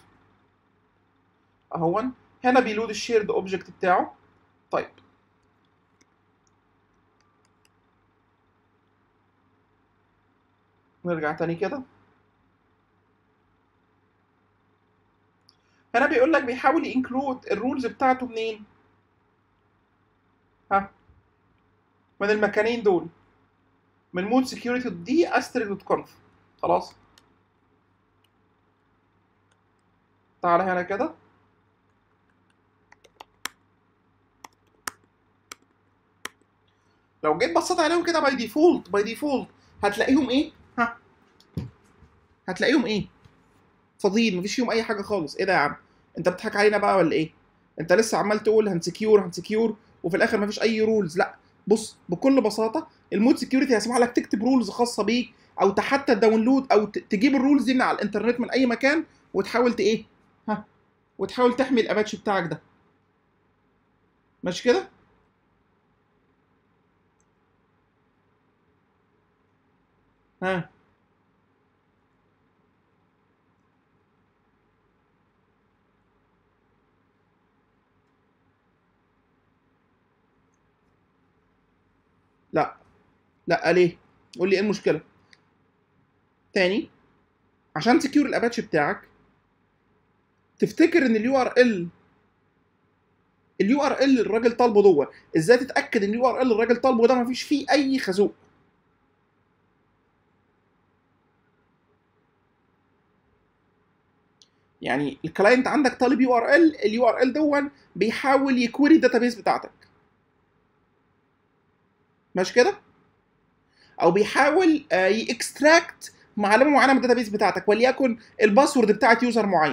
اهون هنا بيلود الشيرد اوبجكت بتاعه طيب نرجع تاني كده هنا بيقول لك بيحاول ينكلود الرولز بتاعته منين ها من المكانين دول من مود سكيورتي دي استريك دوت كونف خلاص تعالى هنا كده لو جيت بصيت عليهم كده باي ديفولت باي ديفولت هتلاقيهم ايه ها هتلاقيهم ايه فاضيين مفيش فيهم اي حاجه خالص ايه ده يا عم انت بتضحك علينا بقى ولا ايه انت لسه عمال تقول هنسكيور هنسكيور وفي الاخر مفيش اي رولز لا بص بكل بساطه المود سكيورتي هيسمح لك تكتب رولز خاصه بيك او حتى داونلود او ت- تجيب الرولز دي من على الانترنت من اي مكان وتحاول ت ايه ها وتحاول تحمي الاباتش بتاعك ده ماشي كده ها لا لا ليه قول لي ايه المشكله تاني عشان تسكيور الاباتش بتاعك تفتكر ان اليو ار ال اليو ار ال الراجل طالبه دوت ازاي تتاكد ان اليو ار ال الراجل طالبه ده مفيش فيه اي خازوق يعني الكلاينت عندك طالب يو ار ال اليو ار ال دون بيحاول يكوري الداتابيس بتاعتك ماشي كده او بيحاول آه، يكستراكت معلومه معينه من الداتابيس بتاعتك وليكن الباسورد بتاعت يوزر معين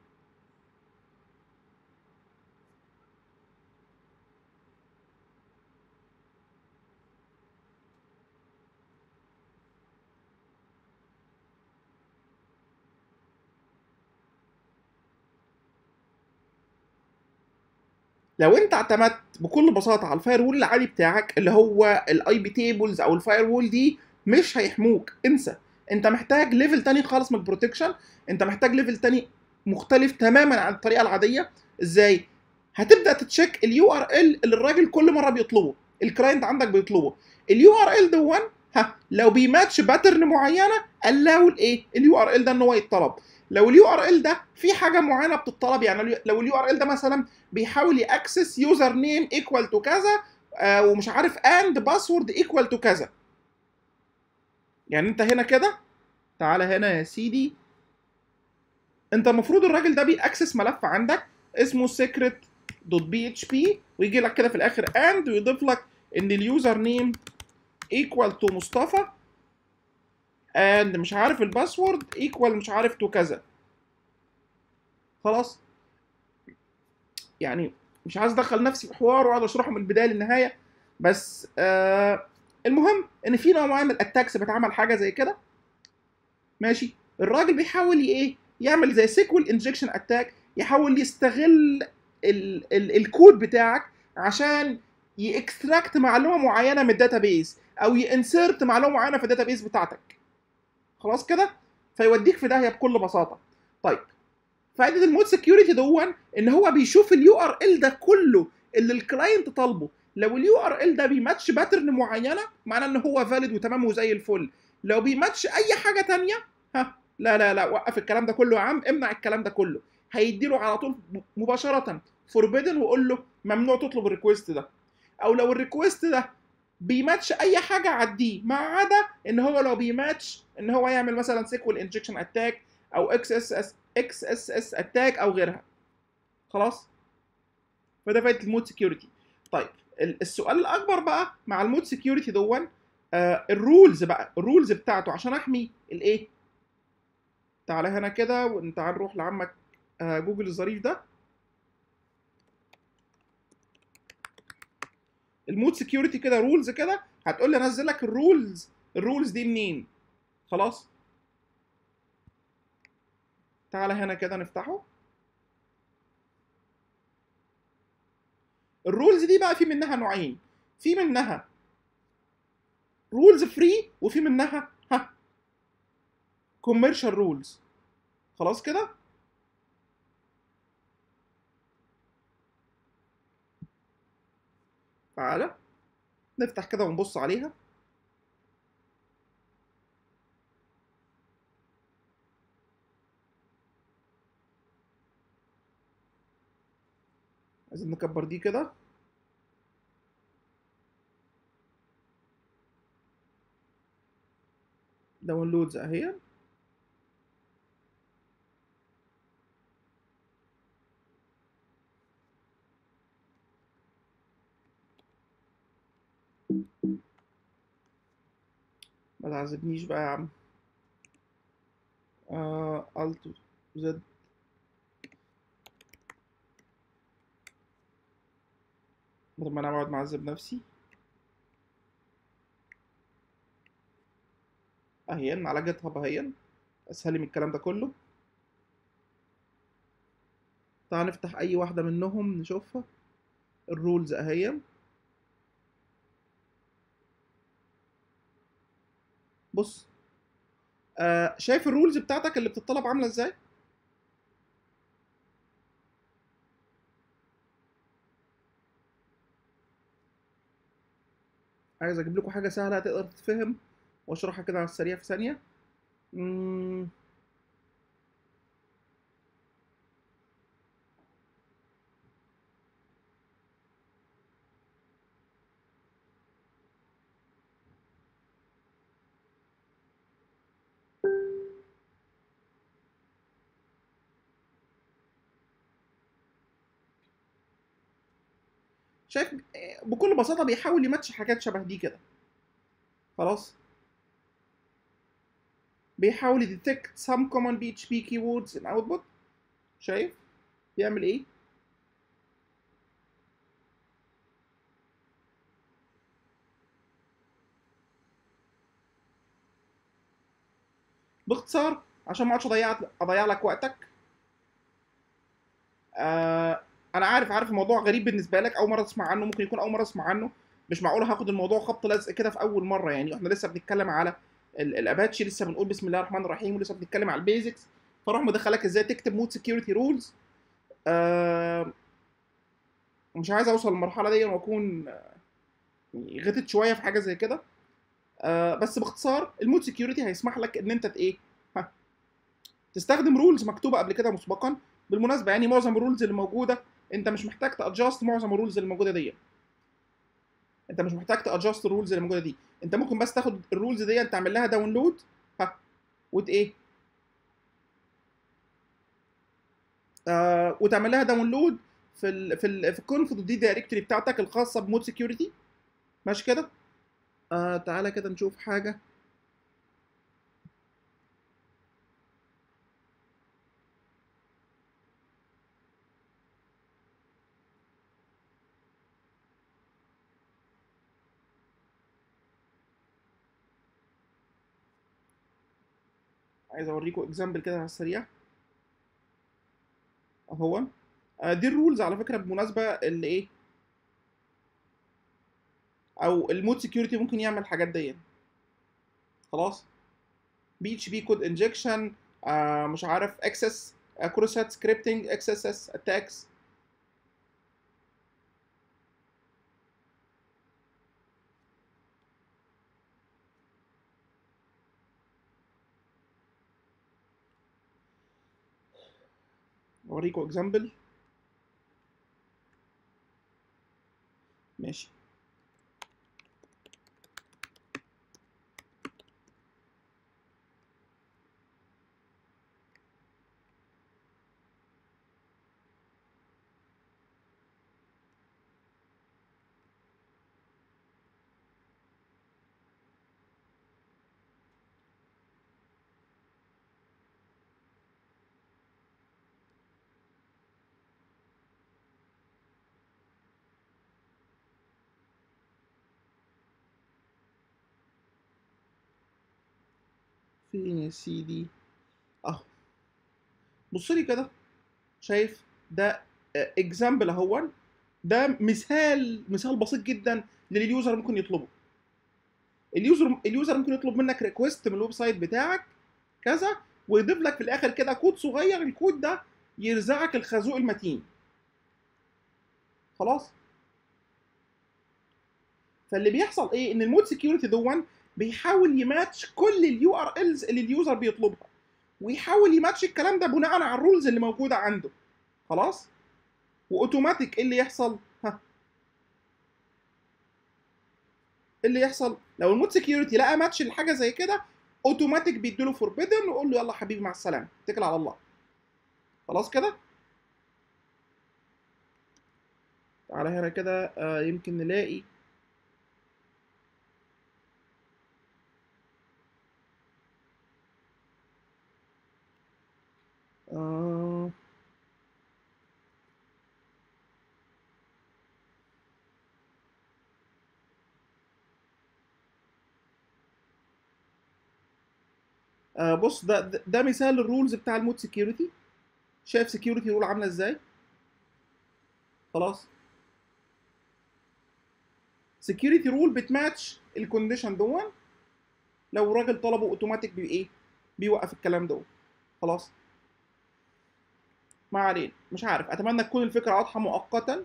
لو انت اعتمدت بكل بساطه على الفاير وول العادي بتاعك اللي هو الاي بي تيبلز او الفاير وول دي مش هيحموك انسى انت محتاج ليفل تاني خالص من البروتكشن انت محتاج ليفل تاني مختلف تماما عن الطريقه العاديه ازاي هتبدا تتشيك اليو ار ال اللي الراجل كل مره بيطلبه الكلاينت عندك بيطلبه اليو ار ال دون ها لو بيماتش باترن معينه allow الايه اليو ار ال ده ان هو يتطلب لو اليو ار ال ده في حاجه معينه بتطلب يعني لو اليو ار ال ده مثلا بيحاول ياكسس يوزر نيم ايكوال تو كذا آه ومش عارف اند باسورد ايكوال تو كذا يعني انت هنا كده تعالى هنا يا سيدي انت المفروض الراجل ده بيأكسس ملف عندك اسمه secret دوت بي اتش بي ويجي لك كده في الاخر اند ويضيف لك ان اليوزر نيم ايكوال تو مصطفى اند مش عارف الباسورد ايكوال مش عارف تو كذا خلاص يعني مش عايز ادخل نفسي في حوار واقعد اشرحه من البدايه للنهايه بس آه المهم ان في نوع معين من الاتاكس بتعمل حاجه زي كده ماشي الراجل بيحاول ايه يعمل زي سيكوال انجكشن اتاك يحاول يستغل ال ال الكود بتاعك عشان يكستراكت معلومه معينه من الداتابيز او ينسرت معلومه معينه في الداتابيز بتاعتك خلاص كده فيوديك في داهيه بكل بساطه طيب فائده المود سكيورتي دون ان هو بيشوف اليو ار ال ده كله اللي الكلاينت طالبه لو اليو ار ال ده بيماتش باترن معينه معناه ان هو فاليد وتمام وزي الفل لو بيماتش اي حاجه تانية ها لا لا لا وقف الكلام ده كله يا عم امنع الكلام ده كله هيديله على طول مباشره فوربيدن وقول له ممنوع تطلب الريكوست ده او لو الريكوست ده بيماتش اي حاجه عديه ما عدا ان هو لو بيماتش ان هو يعمل مثلا سيكوال انجكشن اتاك او اكس اس اس اكس اس اس اتاك او غيرها خلاص فده فايده المود سكيورتي طيب السؤال الاكبر بقى مع المود سكيورتي دون آه الرولز بقى الرولز بتاعته عشان احمي الايه تعالى هنا كده وتعال نروح لعمك آه جوجل الظريف ده المود سكيورتي كده رولز كده هتقول لي انزل لك الرولز الرولز دي منين خلاص تعالى هنا كده نفتحه الرولز دي بقى في منها نوعين في منها رولز فري وفي منها ها كوميرشال رولز خلاص كده تعالى نفتح كده ونبص عليها عايزين نكبر دي كده داونلودز اهي ما تعذبنيش بقى يا عم آه الت زد بدل ما انا اقعد معذب نفسي اهين على جيت هاب اهين اسهل من الكلام ده كله تعال نفتح اي واحده منهم نشوفها الرولز اهي بص آه شايف الرولز بتاعتك اللي بتطلب عامله ازاي عايز اجيب لكم حاجه سهله تقدر تتفهم واشرحها كده على السريع في ثانيه مم. شايف بكل بساطه بيحاول يماتش حاجات شبه دي كده خلاص بيحاول يديتكت some common PHP keywords in output شايف بيعمل ايه باختصار عشان ما اقعدش اضيع اضيع لك وقتك آه انا عارف عارف الموضوع غريب بالنسبه لك اول مره تسمع عنه ممكن يكون اول مره تسمع عنه مش معقول هاخد الموضوع خبط لزق كده في اول مره يعني احنا لسه بنتكلم على الاباتشي لسه بنقول بسم الله الرحمن الرحيم ولسه بنتكلم على البيزكس فراح مدخلك ازاي تكتب مود سكيورتي رولز مش عايز اوصل للمرحله دي واكون آه، يعني غتت شويه في حاجه زي كده آه بس باختصار المود سكيورتي هيسمح لك ان انت ت- ايه ها تستخدم رولز مكتوبه قبل كده مسبقا بالمناسبه يعني معظم الرولز اللي موجوده انت مش محتاج تادجاست معظم الرولز اللي موجوده دي انت مش محتاج تادجاست الرولز اللي موجوده دي انت ممكن بس تاخد الرولز دي تعمل لها داونلود ها وت ايه آه وتعمل لها داونلود في ال في ال في الكونفد دي دايركتوري بتاعتك الخاصه بمود سكيورتي ماشي كده آه تعالى كده نشوف حاجه عايز اوريكم اكزامبل كده على السريع اهو آه دي الرولز على فكره بالمناسبه اللي ايه او المود سكيورتي ممكن يعمل الحاجات دي خلاص بي اتش بي كود انجكشن مش عارف اكسس كروسات سكريبتنج اكس اس اس اتاكس اوريكم اكزامبل ماشي فين يا سيدي اهو بص لي كده شايف ده اكزامبل اهو ده مثال مثال بسيط جدا للي اليوزر ممكن يطلبه اليوزر اليوزر ممكن يطلب منك ريكوست من الويب سايت بتاعك كذا ويضيف لك في الاخر كده كود صغير الكود ده يرزعك الخازوق المتين خلاص فاللي بيحصل ايه ان المود سكيورتي دون بيحاول يماتش كل اليو ار الز اللي اليوزر بيطلبها ويحاول يماتش الكلام ده بناء على الرولز اللي موجوده عنده خلاص واوتوماتيك ايه اللي يحصل ها إيه اللي يحصل لو المود سكيورتي لقى ماتش لحاجه زي كده اوتوماتيك بيديله فوربيدن ويقول له يلا حبيبي مع السلامه اتكل على الله خلاص كده تعالى هنا كده آه يمكن نلاقي آه آه بص ده ده, ده مثال الرولز بتاع المود سكيورتي شايف سكيورتي رول عامله ازاي خلاص سكيورتي رول بتماتش الكونديشن دون لو الراجل طلبه اوتوماتيك بي ايه بيوقف الكلام ده خلاص ما علينا مش عارف اتمنى تكون الفكره واضحه مؤقتا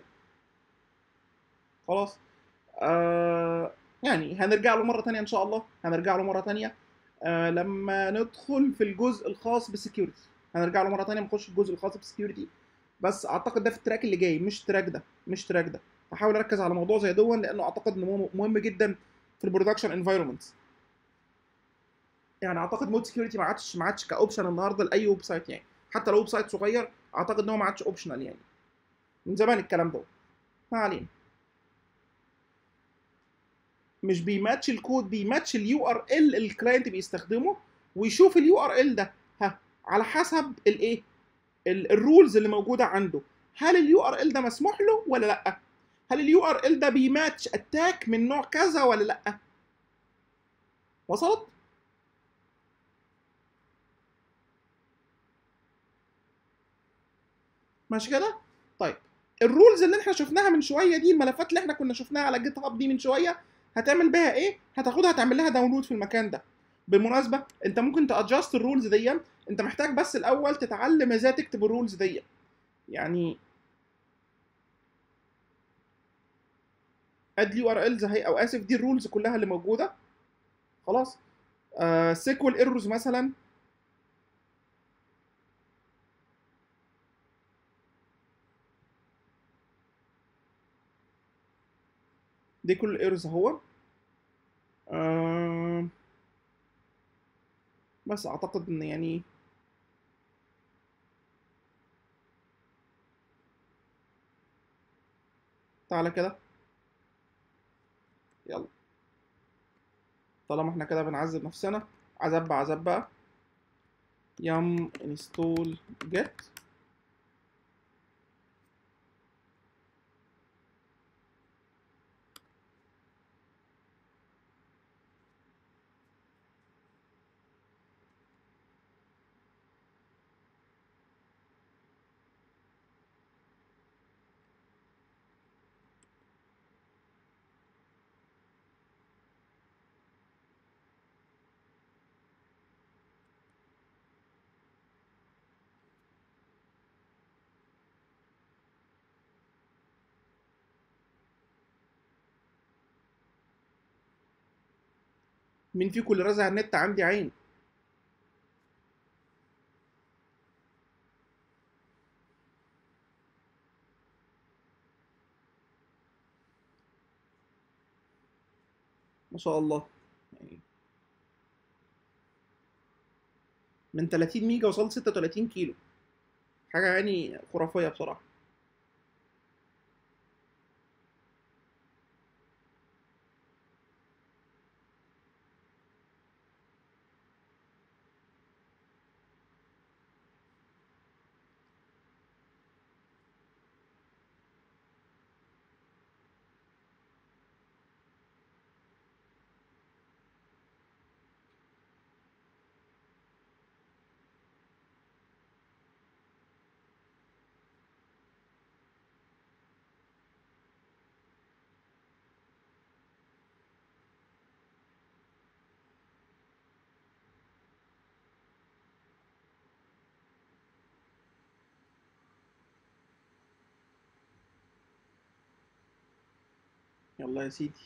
خلاص آه يعني هنرجع له مره تانية ان شاء الله هنرجع له مره تانية آه لما ندخل في الجزء الخاص بالسكيورتي هنرجع له مره تانية نخش في الجزء الخاص بالسكيورتي بس اعتقد ده في التراك اللي جاي مش التراك ده مش التراك ده هحاول اركز على موضوع زي دون لانه اعتقد انه مهم جدا في البرودكشن انفايرمنتس يعني اعتقد مود سكيورتي ما عادش ما عادش كاوبشن النهارده لاي ويب سايت يعني حتى لو ويب سايت صغير اعتقد ان هو ما عادش اوبشنال يعني من زمان الكلام ده ما علينا مش بيماتش الكود بيماتش اليو ار ال اللي الكلاينت بيستخدمه ويشوف اليو ار ال ده ها على حسب الايه الرولز اللي موجوده عنده هل اليو ار ال ده مسموح له ولا لا هل اليو ار ال ده بيماتش اتاك من نوع كذا ولا لا وصلت ماشي كده طيب الرولز اللي احنا شفناها من شويه دي الملفات اللي احنا كنا شفناها على جيت هاب دي من شويه هتعمل بيها ايه هتاخدها تعمل لها داونلود في المكان ده بالمناسبه انت ممكن تادجست الرولز دي انت محتاج بس الاول تتعلم ازاي تكتب الرولز دي يعني اد يو ار الز اهي او اسف دي الرولز كلها اللي موجوده خلاص آه سيكوال ايرورز مثلا دي كل الايرورز اهو آه بس اعتقد ان يعني تعالى كده يلا طالما احنا كده بنعذب نفسنا عذب عذب بقى يم انستول جيت مين فيكم اللي رازع النت عندي عين ما شاء الله يعني من 30 ميجا وصلت 36 كيلو حاجة يعني خرافية بصراحة يلا يا سيدي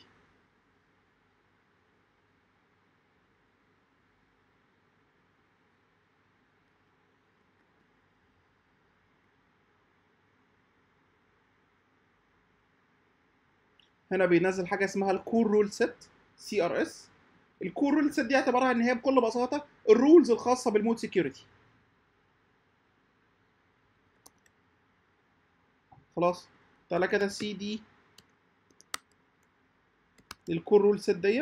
هنا بينزل حاجه اسمها الكور رول سيت سي ار اس الكور رول سيت دي اعتبرها ان هي بكل بساطه الرولز الخاصه بالمود سيكيورتي خلاص تعالى كده سي دي الكور رول سيت دي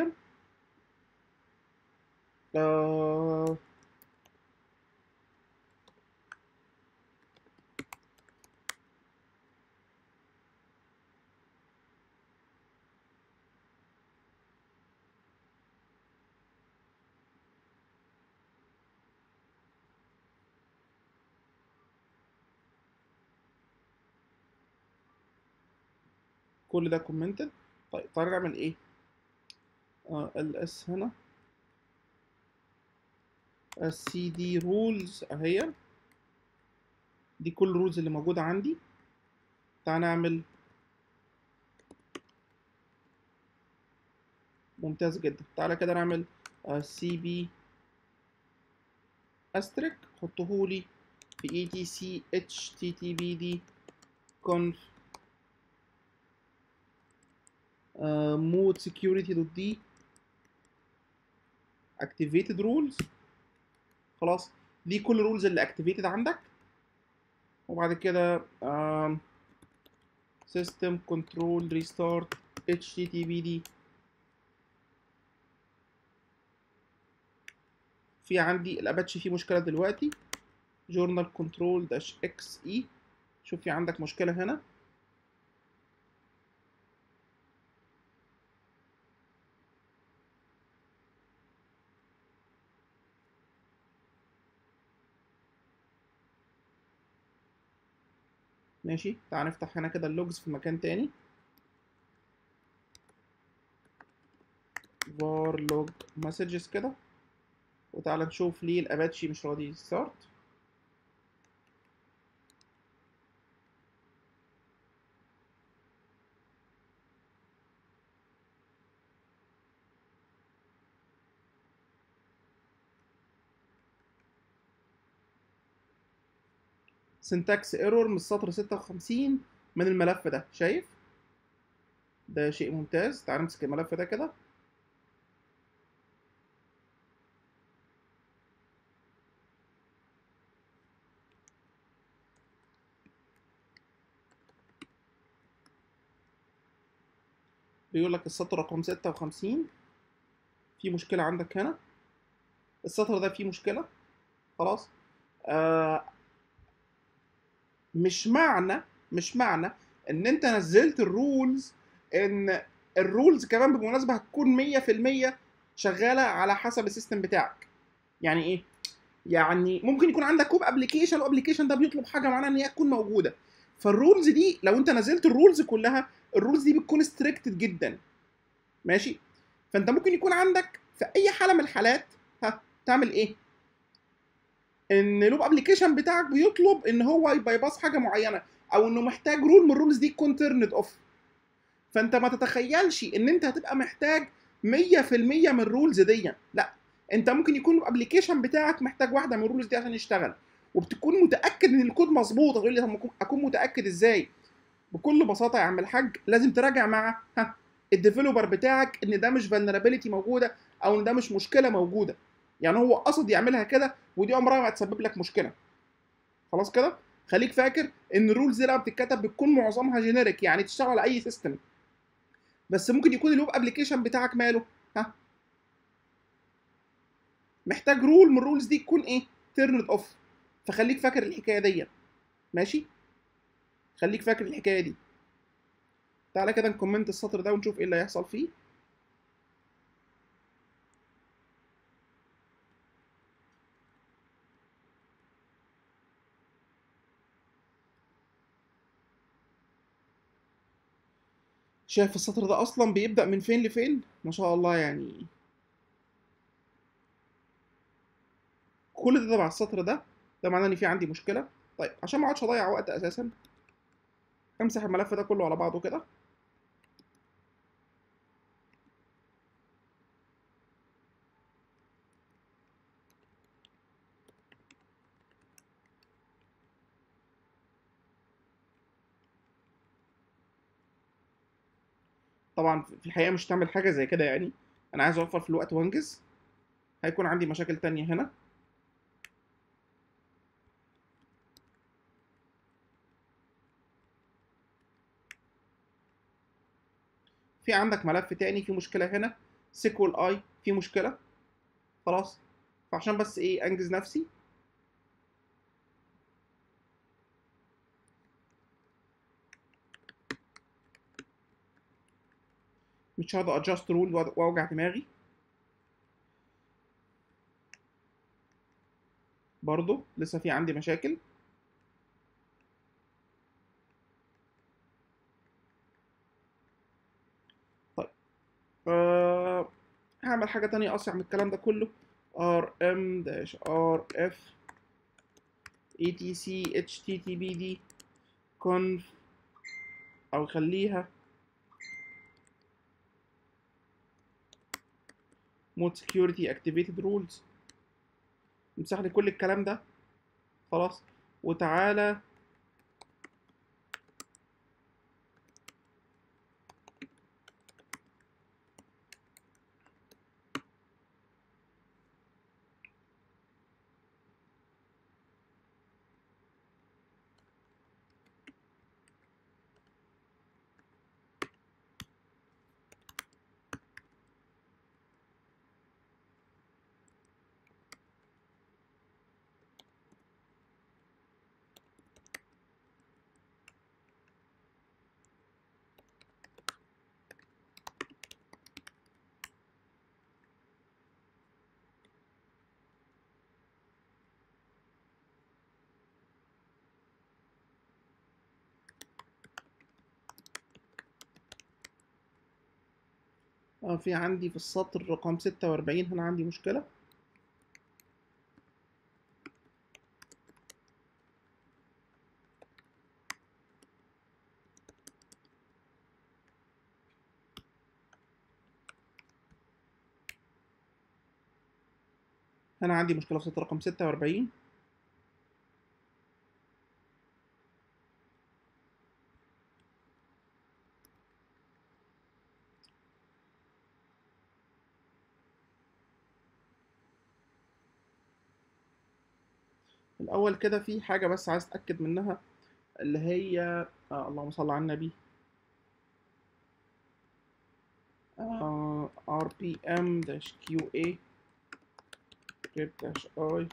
آه كل ده كومنتد طيب تعالى نعمل ايه ال اس هنا السي دي رولز اهي دي كل الرولز اللي موجوده عندي تعال نعمل ممتاز جدا تعالى كده نعمل سي بي استريك حطهولي في اي تي سي اتش تي تي بي دي conf مود security دوت دي activated rules خلاص دي كل الرولز اللي activated عندك وبعد كده um, system control restart httpd في عندي الاباتشي فيه مشكله دلوقتي journal control dash xe شوف في عندك مشكله هنا ماشي تعال نفتح هنا كده اللوجز في مكان تاني var log messages كده وتعالى نشوف ليه الاباتشي مش راضي يستارت سنتكس ايرور من السطر 56 من الملف ده شايف ده شيء ممتاز تعال نمسك الملف ده كده بيقول لك السطر رقم 56 في مشكلة عندك هنا السطر ده فيه مشكلة خلاص آه مش معنى مش معنى ان انت نزلت الرولز ان الرولز كمان بالمناسبة هتكون 100% شغالة على حسب السيستم بتاعك يعني ايه يعني ممكن يكون عندك كوب ابلكيشن الابلكيشن ده بيطلب حاجه معينه ان هي تكون موجوده فالرولز دي لو انت نزلت الرولز كلها الرولز دي بتكون ستريكتد جدا ماشي فانت ممكن يكون عندك في اي حاله من الحالات ها تعمل ايه ان لوب ابلكيشن بتاعك بيطلب ان هو يبايباس حاجه معينه او انه محتاج رول من الرولز دي تكون تيرند اوف فانت ما تتخيلش ان انت هتبقى محتاج 100% من الرولز دي لا انت ممكن يكون الابلكيشن بتاعك محتاج واحده من الرولز دي عشان يشتغل وبتكون متاكد ان الكود مظبوط هتقول لي طب اكون متاكد ازاي بكل بساطه يا عم الحاج لازم تراجع مع ها الديفلوبر بتاعك ان ده مش فالنربيلتي موجوده او ان ده مش مشكله موجوده يعني هو قصد يعملها كده ودي عمرها ما هتسبب لك مشكله خلاص كده خليك فاكر ان الرولز دي لما بتتكتب بتكون معظمها جينيريك يعني تشتغل على اي سيستم بس ممكن يكون الويب ابلكيشن بتاعك ماله ها محتاج رول من الرولز دي تكون ايه تيرند اوف فخليك فاكر الحكايه دي ماشي خليك فاكر الحكايه دي تعالى كده نكومنت السطر ده ونشوف ايه اللي هيحصل فيه شايف السطر ده اصلا بيبدا من فين لفين ما شاء الله يعني كل ده تبع السطر ده ده معناه ان في عندي مشكله طيب عشان ما اقعدش اضيع وقت اساسا امسح الملف ده كله على بعضه كده طبعا في الحقيقه مش تعمل حاجه زي كده يعني انا عايز اوفر في الوقت وانجز هيكون عندي مشاكل تانية هنا في عندك ملف تاني في مشكله هنا سيكوال اي في مشكله خلاص فعشان بس ايه انجز نفسي مش هقعد ادجست رول واوجع دماغي برضو لسه في عندي مشاكل طيب أه هعمل حاجة تانية أسرع من الكلام ده كله rm dash rf etc httpd conf أو خليها مود سكيورتي اكتيفيتد رولز امسح لي كل الكلام ده خلاص وتعالى اه في عندي في السطر رقم ستة وأربعين هنا عندي مشكلة هنا عندي مشكله في سطر رقم 46 الاول كده في حاجه بس عايز اتاكد منها اللي هي آه اللهم صل على النبي آه rpm dash qa grep dash i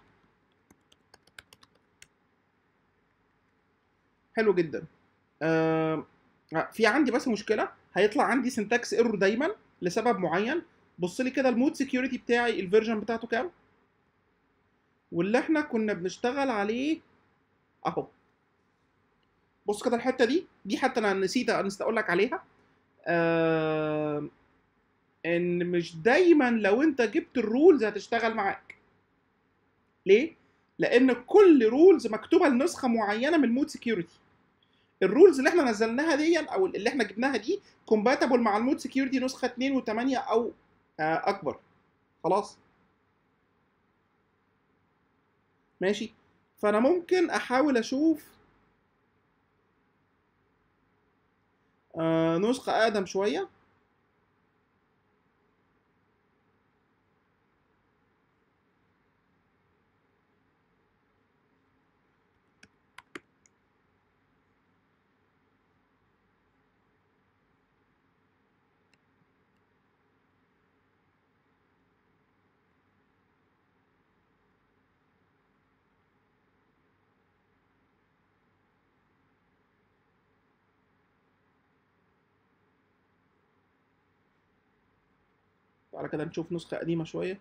حلو جدا آه في عندي بس مشكله هيطلع عندي syntax ايرور دايما لسبب معين بص لي كده المود سكيورتي بتاعي الفيرجن بتاعته كام واللي احنا كنا بنشتغل عليه اهو بص كده الحته دي دي حتى انا نسيت نسيت اقول لك عليها آه ان مش دايما لو انت جبت الرولز هتشتغل معاك ليه لان كل رولز مكتوبه لنسخه معينه من المود سكيورتي الرولز اللي احنا نزلناها دي او اللي احنا جبناها دي كومباتبل مع المود سكيورتي نسخه 2 و8 او آه اكبر خلاص ماشي فانا ممكن احاول اشوف آه نسخه اقدم شويه تعالى كده نشوف نسخة قديمة شوية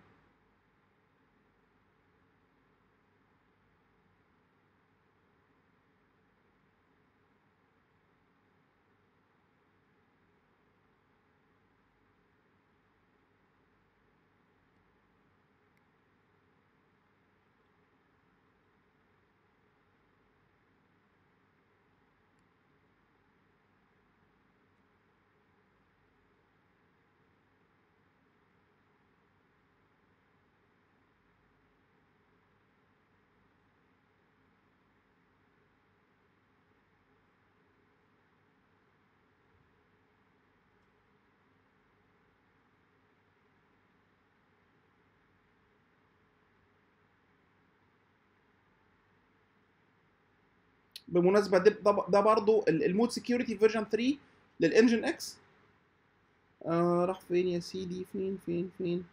بالمناسبة ده ده, ده برضو المود سكيورتي فيرجن 3 للانجن اكس آه راح فين يا سيدي فين فين فين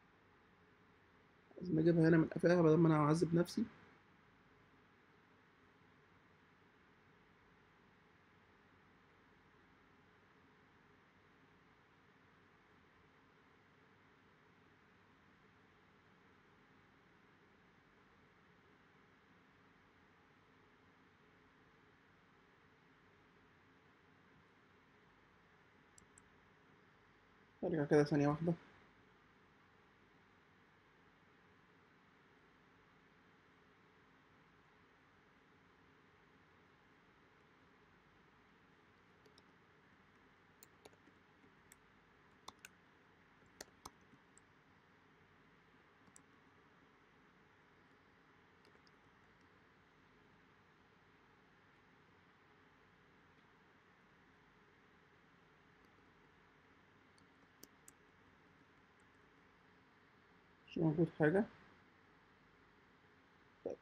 لازم اجيبها هنا من قفاها بدل ما انا اعذب نفسي ارجع كده ثانية واحدة مش موجود حاجة طيب.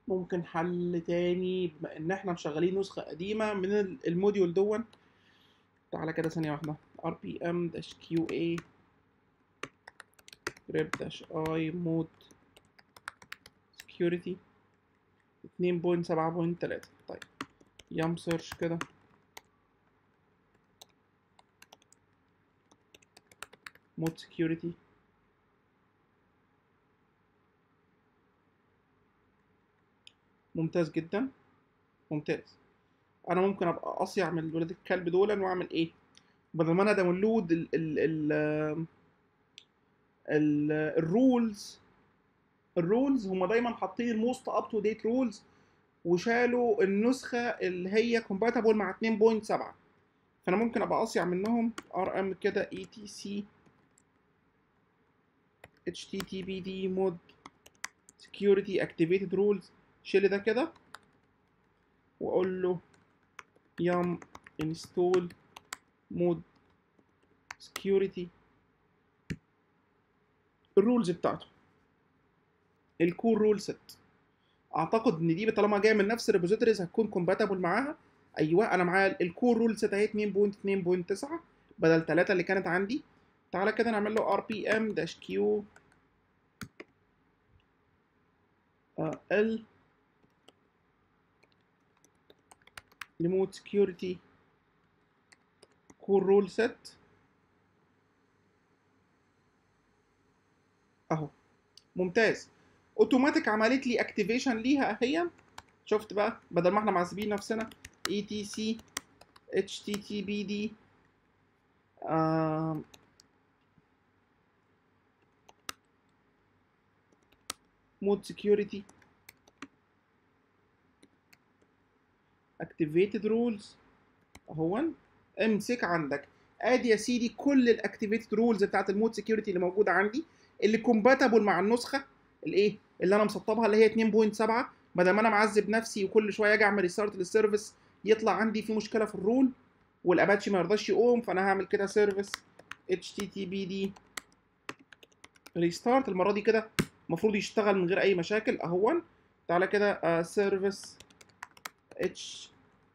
ممكن حل تاني بما ان احنا مشغلين نسخة قديمة من ال- الموديول دون تعالى كده ثانية واحدة rpm dash qa grep dash i mode security اتنين بوينت سبعة بوينت تلاتة طيب يام سيرش كده مود سكيورتي ممتاز جدا ممتاز انا ممكن ابقى اصيع من ولاد الكلب دول واعمل ايه بدل ما انا داونلود ال ال ال ال الرولز الرولز هم دايما حاطين الموست اب تو ديت رولز وشالوا النسخه اللي هي كومباتبل مع 2.7 فانا ممكن ابقى اصيع منهم ار ام كده اي تي سي اتش تي تي بي دي مود security activated rules شيل ده كده واقول له يام install مود security الرولز بتاعته الكور رول ست اعتقد ان دي طالما جايه من نفس الريبوزيتوريز هتكون كومباتبل معاها ايوه انا معايا الكور رول ست اهي 2.2.9 بدل 3 اللي كانت عندي تعالى كده نعمل له ار بي ام داش كيو ال ريموت سكيورتي كور رول ست اهو ممتاز اوتوماتيك عملت لي اكتيفيشن ليها اهي شفت بقى بدل ما احنا معذبين نفسنا اي تي سي اتش تي تي بي دي مود سكيورتي اكتيفيتد رولز اهون امسك عندك ادي يا سيدي كل الاكتيفيتد رولز بتاعت المود سكيورتي اللي موجوده عندي اللي كومباتبل مع النسخه الايه اللي انا مسطبها اللي هي 2.7 بدل ما انا معذب نفسي وكل شويه اجي اعمل ريستارت للسيرفيس يطلع عندي في مشكله في الرول والاباتشي ما يرضاش يقوم فانا هعمل كده سيرفيس اتش تي تي بي دي ريستارت المره دي كده المفروض يشتغل من غير اي مشاكل اهون تعالى كده سيرفيس اتش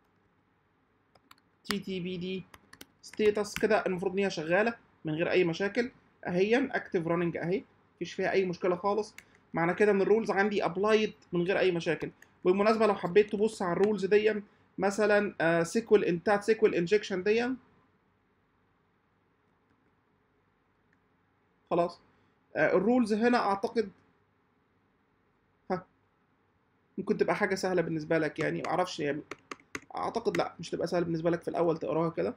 تي تي بي دي ستيتس كده المفروض ان هي شغاله من غير اي مشاكل اهيا اكتف راننج اهي مفيش فيها اي مشكله خالص معنى كده ان الرولز عندي ابلايد من غير اي مشاكل بالمناسبه لو حبيت تبص على الرولز دي مثلا سيكوال انتات سيكوال انجكشن دي خلاص الرولز هنا اعتقد ها ممكن تبقى حاجه سهله بالنسبه لك يعني معرفش يعني اعتقد لا مش تبقى سهل بالنسبه لك في الاول تقراها كده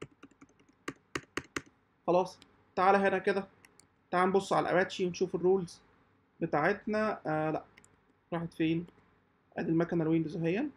خلاص تعالى هنا كده تعال نبص على الاباتشي ونشوف الرولز بتاعتنا آه لا راحت فين ادي المكنه الويندوز اهي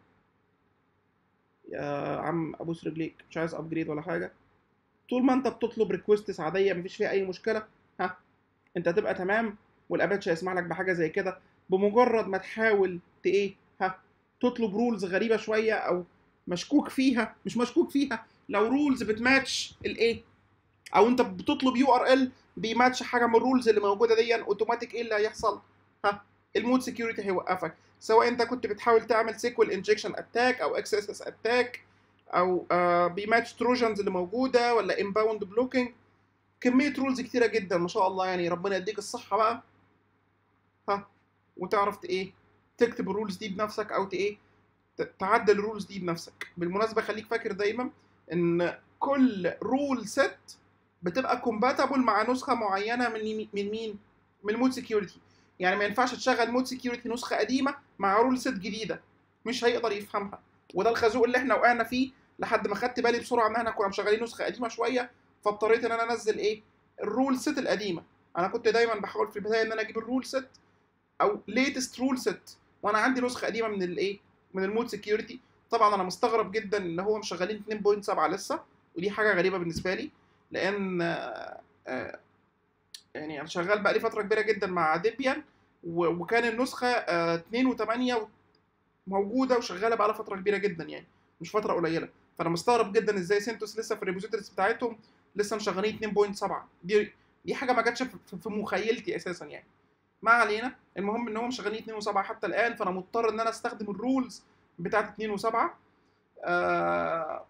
يا عم ابوس رجليك مش عايز ابجريد ولا حاجه طول ما انت بتطلب ريكويستس عاديه مفيش فيها اي مشكله ها انت هتبقى تمام والاباتشي هيسمح لك بحاجه زي كده بمجرد ما تحاول ت ايه ها تطلب رولز غريبه شويه او مشكوك فيها مش مشكوك فيها لو رولز بتماتش الايه او انت بتطلب يو ار ال بيماتش حاجه من الرولز اللي موجوده دي اوتوماتيك ايه اللي هيحصل ها المود سكيورتي هيوقفك سواء انت كنت بتحاول تعمل سيكوال انجكشن اتاك او اكس اس اس اتاك او آه بيماتش تروجنز اللي موجوده ولا امباوند بلوكينج كميه رولز كتيره جدا ما شاء الله يعني ربنا يديك الصحه بقى ها وتعرف ايه تكتب الرولز دي بنفسك او ايه تعدل الرولز دي بنفسك بالمناسبه خليك فاكر دايما ان كل رول ست بتبقى كومباتبل مع نسخه معينه من من مين من المود سكيورتي يعني ما ينفعش تشغل مود سكيورتي نسخه قديمه مع رول ست جديده مش هيقدر يفهمها وده الخازوق اللي احنا وقعنا فيه لحد ما خدت بالي بسرعه ان احنا كنا مشغلين نسخه قديمه شويه فاضطريت ان انا انزل ايه الرول ست القديمه انا كنت دايما بحاول في البدايه ان انا اجيب الرول ست او ليتست رول ست وانا عندي نسخه قديمه من الايه من المود سكيورتي طبعا انا مستغرب جدا ان هو مشغلين 2.7 لسه ودي حاجه غريبه بالنسبه لي لان آه يعني انا شغال بقالي فتره كبيره جدا مع ديبيان وكان النسخه آه 2 و8 موجوده وشغاله بقالها فتره كبيره جدا يعني مش فتره قليله فانا مستغرب جدا ازاي سنتوس لسه في الريبوزيتوريز بتاعتهم لسه مشغلين 2.7 دي دي حاجه ما جاتش في مخيلتي اساسا يعني ما علينا المهم ان هم شغالين 2 و7 حتى الان فانا مضطر ان انا استخدم الرولز بتاعت 2 و7 آه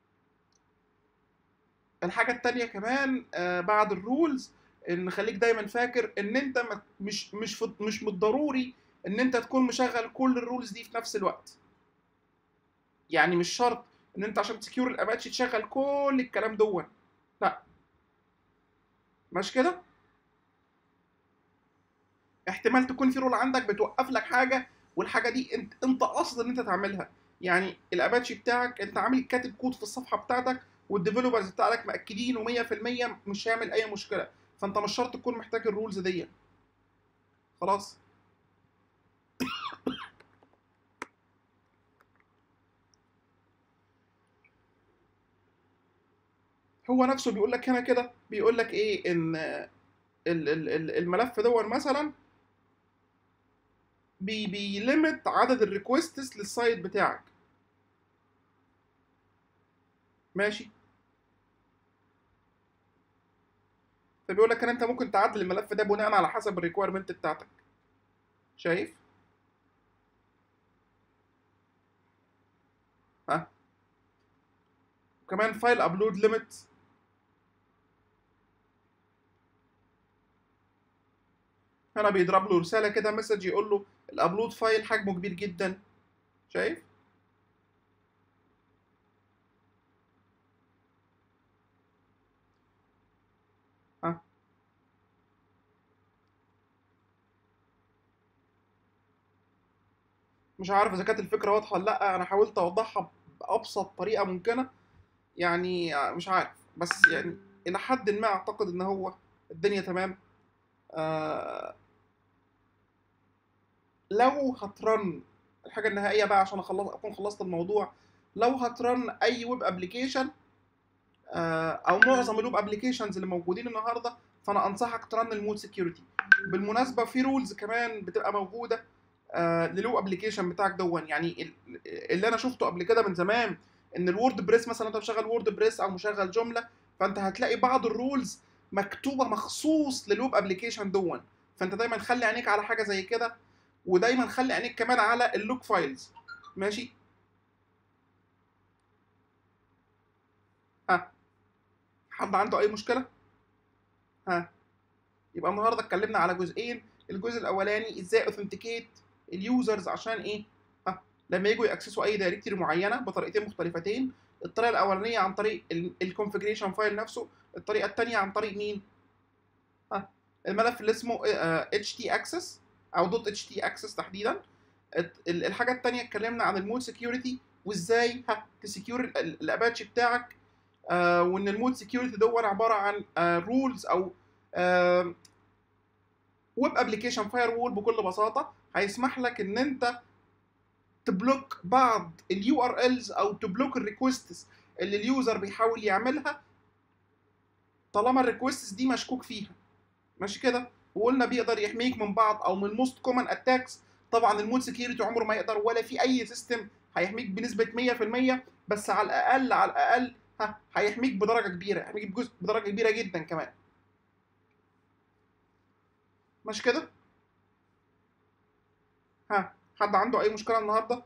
الحاجه التانية كمان آه بعد الرولز ان خليك دايما فاكر ان انت ما- مش مش في- مش من الضروري ان انت تكون مشغل كل الرولز دي في نفس الوقت يعني مش شرط ان انت عشان تسكيور الاباتشي تشغل كل الكلام دون لا مش كده احتمال تكون في رول عندك بتوقف لك حاجه والحاجه دي انت انت قاصد ان انت تعملها يعني الاباتشي بتاعك انت عامل كاتب كود في الصفحه بتاعتك والديفلوبرز بتاعك مأكدين و100% مش هيعمل اي مشكله فانت مش شرط تكون محتاج الرولز دي خلاص هو نفسه بيقول لك هنا كده بيقول لك ايه ان ال- ال- ال- الملف دون مثلا بي بيليمت عدد الريكوستس للسايت بتاعك ماشي فبيقول لك ان انت ممكن تعدل الملف ده بناء على حسب الريكويرمنت بتاعتك شايف ها كمان فايل ابلود ليميت هنا بيضرب له رساله كده مسج يقول له الابلود فايل حجمه كبير جدا شايف ها مش عارف اذا كانت الفكره واضحه ولا لا انا حاولت اوضحها بابسط طريقه ممكنه يعني مش عارف بس يعني الى حد ما اعتقد ان هو الدنيا تمام آه لو هترن الحاجه النهائيه بقى عشان اخلص اكون خلصت الموضوع لو هترن اي ويب ابلكيشن او معظم الويب ابلكيشنز اللي موجودين النهارده فانا انصحك ترن المود سكيورتي بالمناسبه في رولز كمان بتبقى موجوده آه للويب ابلكيشن بتاعك دون يعني ال- اللي انا شفته قبل كده من زمان ان الوورد بريس مثلا انت مشغل وورد بريس او مشغل جمله فانت هتلاقي بعض الرولز مكتوبه مخصوص للويب ابلكيشن دون فانت دايما خلي عينيك على حاجه زي كده ودايما خلي عينيك كمان على اللوك فايلز ماشي ها حد عنده اي مشكله ها يبقى النهارده اتكلمنا على جزئين الجزء الاولاني ازاي اوثنتيكيت اليوزرز عشان ايه ها لما يجوا ياكسسوا اي دايركتوري معينه بطريقتين مختلفتين الطريقه الاولانيه عن طريق الكونفجريشن فايل نفسه الطريقه الثانيه عن طريق مين ها الملف اللي اسمه اتش تي اكسس او دوت اتش تي اكسس تحديدا الت- ال- الحاجه الثانيه اتكلمنا عن المود سكيورتي وازاي ها تسكيور الاباتشي بتاعك آه وان المود سكيورتي دون عباره عن رولز او ويب ابلكيشن فاير وول بكل بساطه هيسمح لك ان انت تبلوك بعض اليو ار الز او تبلوك الريكوستس اللي اليوزر بيحاول يعملها طالما الريكوستس دي مشكوك فيها ماشي كده وقلنا بيقدر يحميك من بعض او من موست كومن اتاكس طبعا المود سكيورتي عمره ما يقدر ولا في اي سيستم هيحميك بنسبه 100% بس على الاقل على الاقل ها هيحميك بدرجه كبيره هيحميك بجزء بدرجه كبيره جدا كمان ماشي كده ها حد عنده اي مشكله النهارده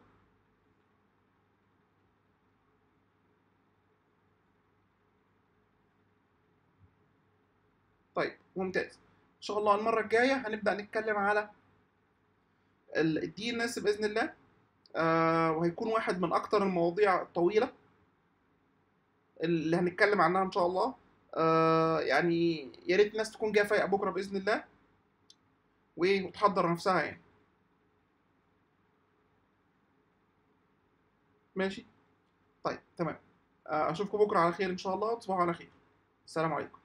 طيب ممتاز ان شاء الله المره الجايه هنبدا نتكلم على الدي ان اس باذن الله آه وهيكون واحد من اكتر المواضيع الطويله اللي هنتكلم عنها ان شاء الله آه يعني يا ريت الناس تكون جايه فايقه بكره باذن الله وتحضر نفسها يعني ماشي طيب تمام آه اشوفكم بكره على خير ان شاء الله تصبحوا على خير السلام عليكم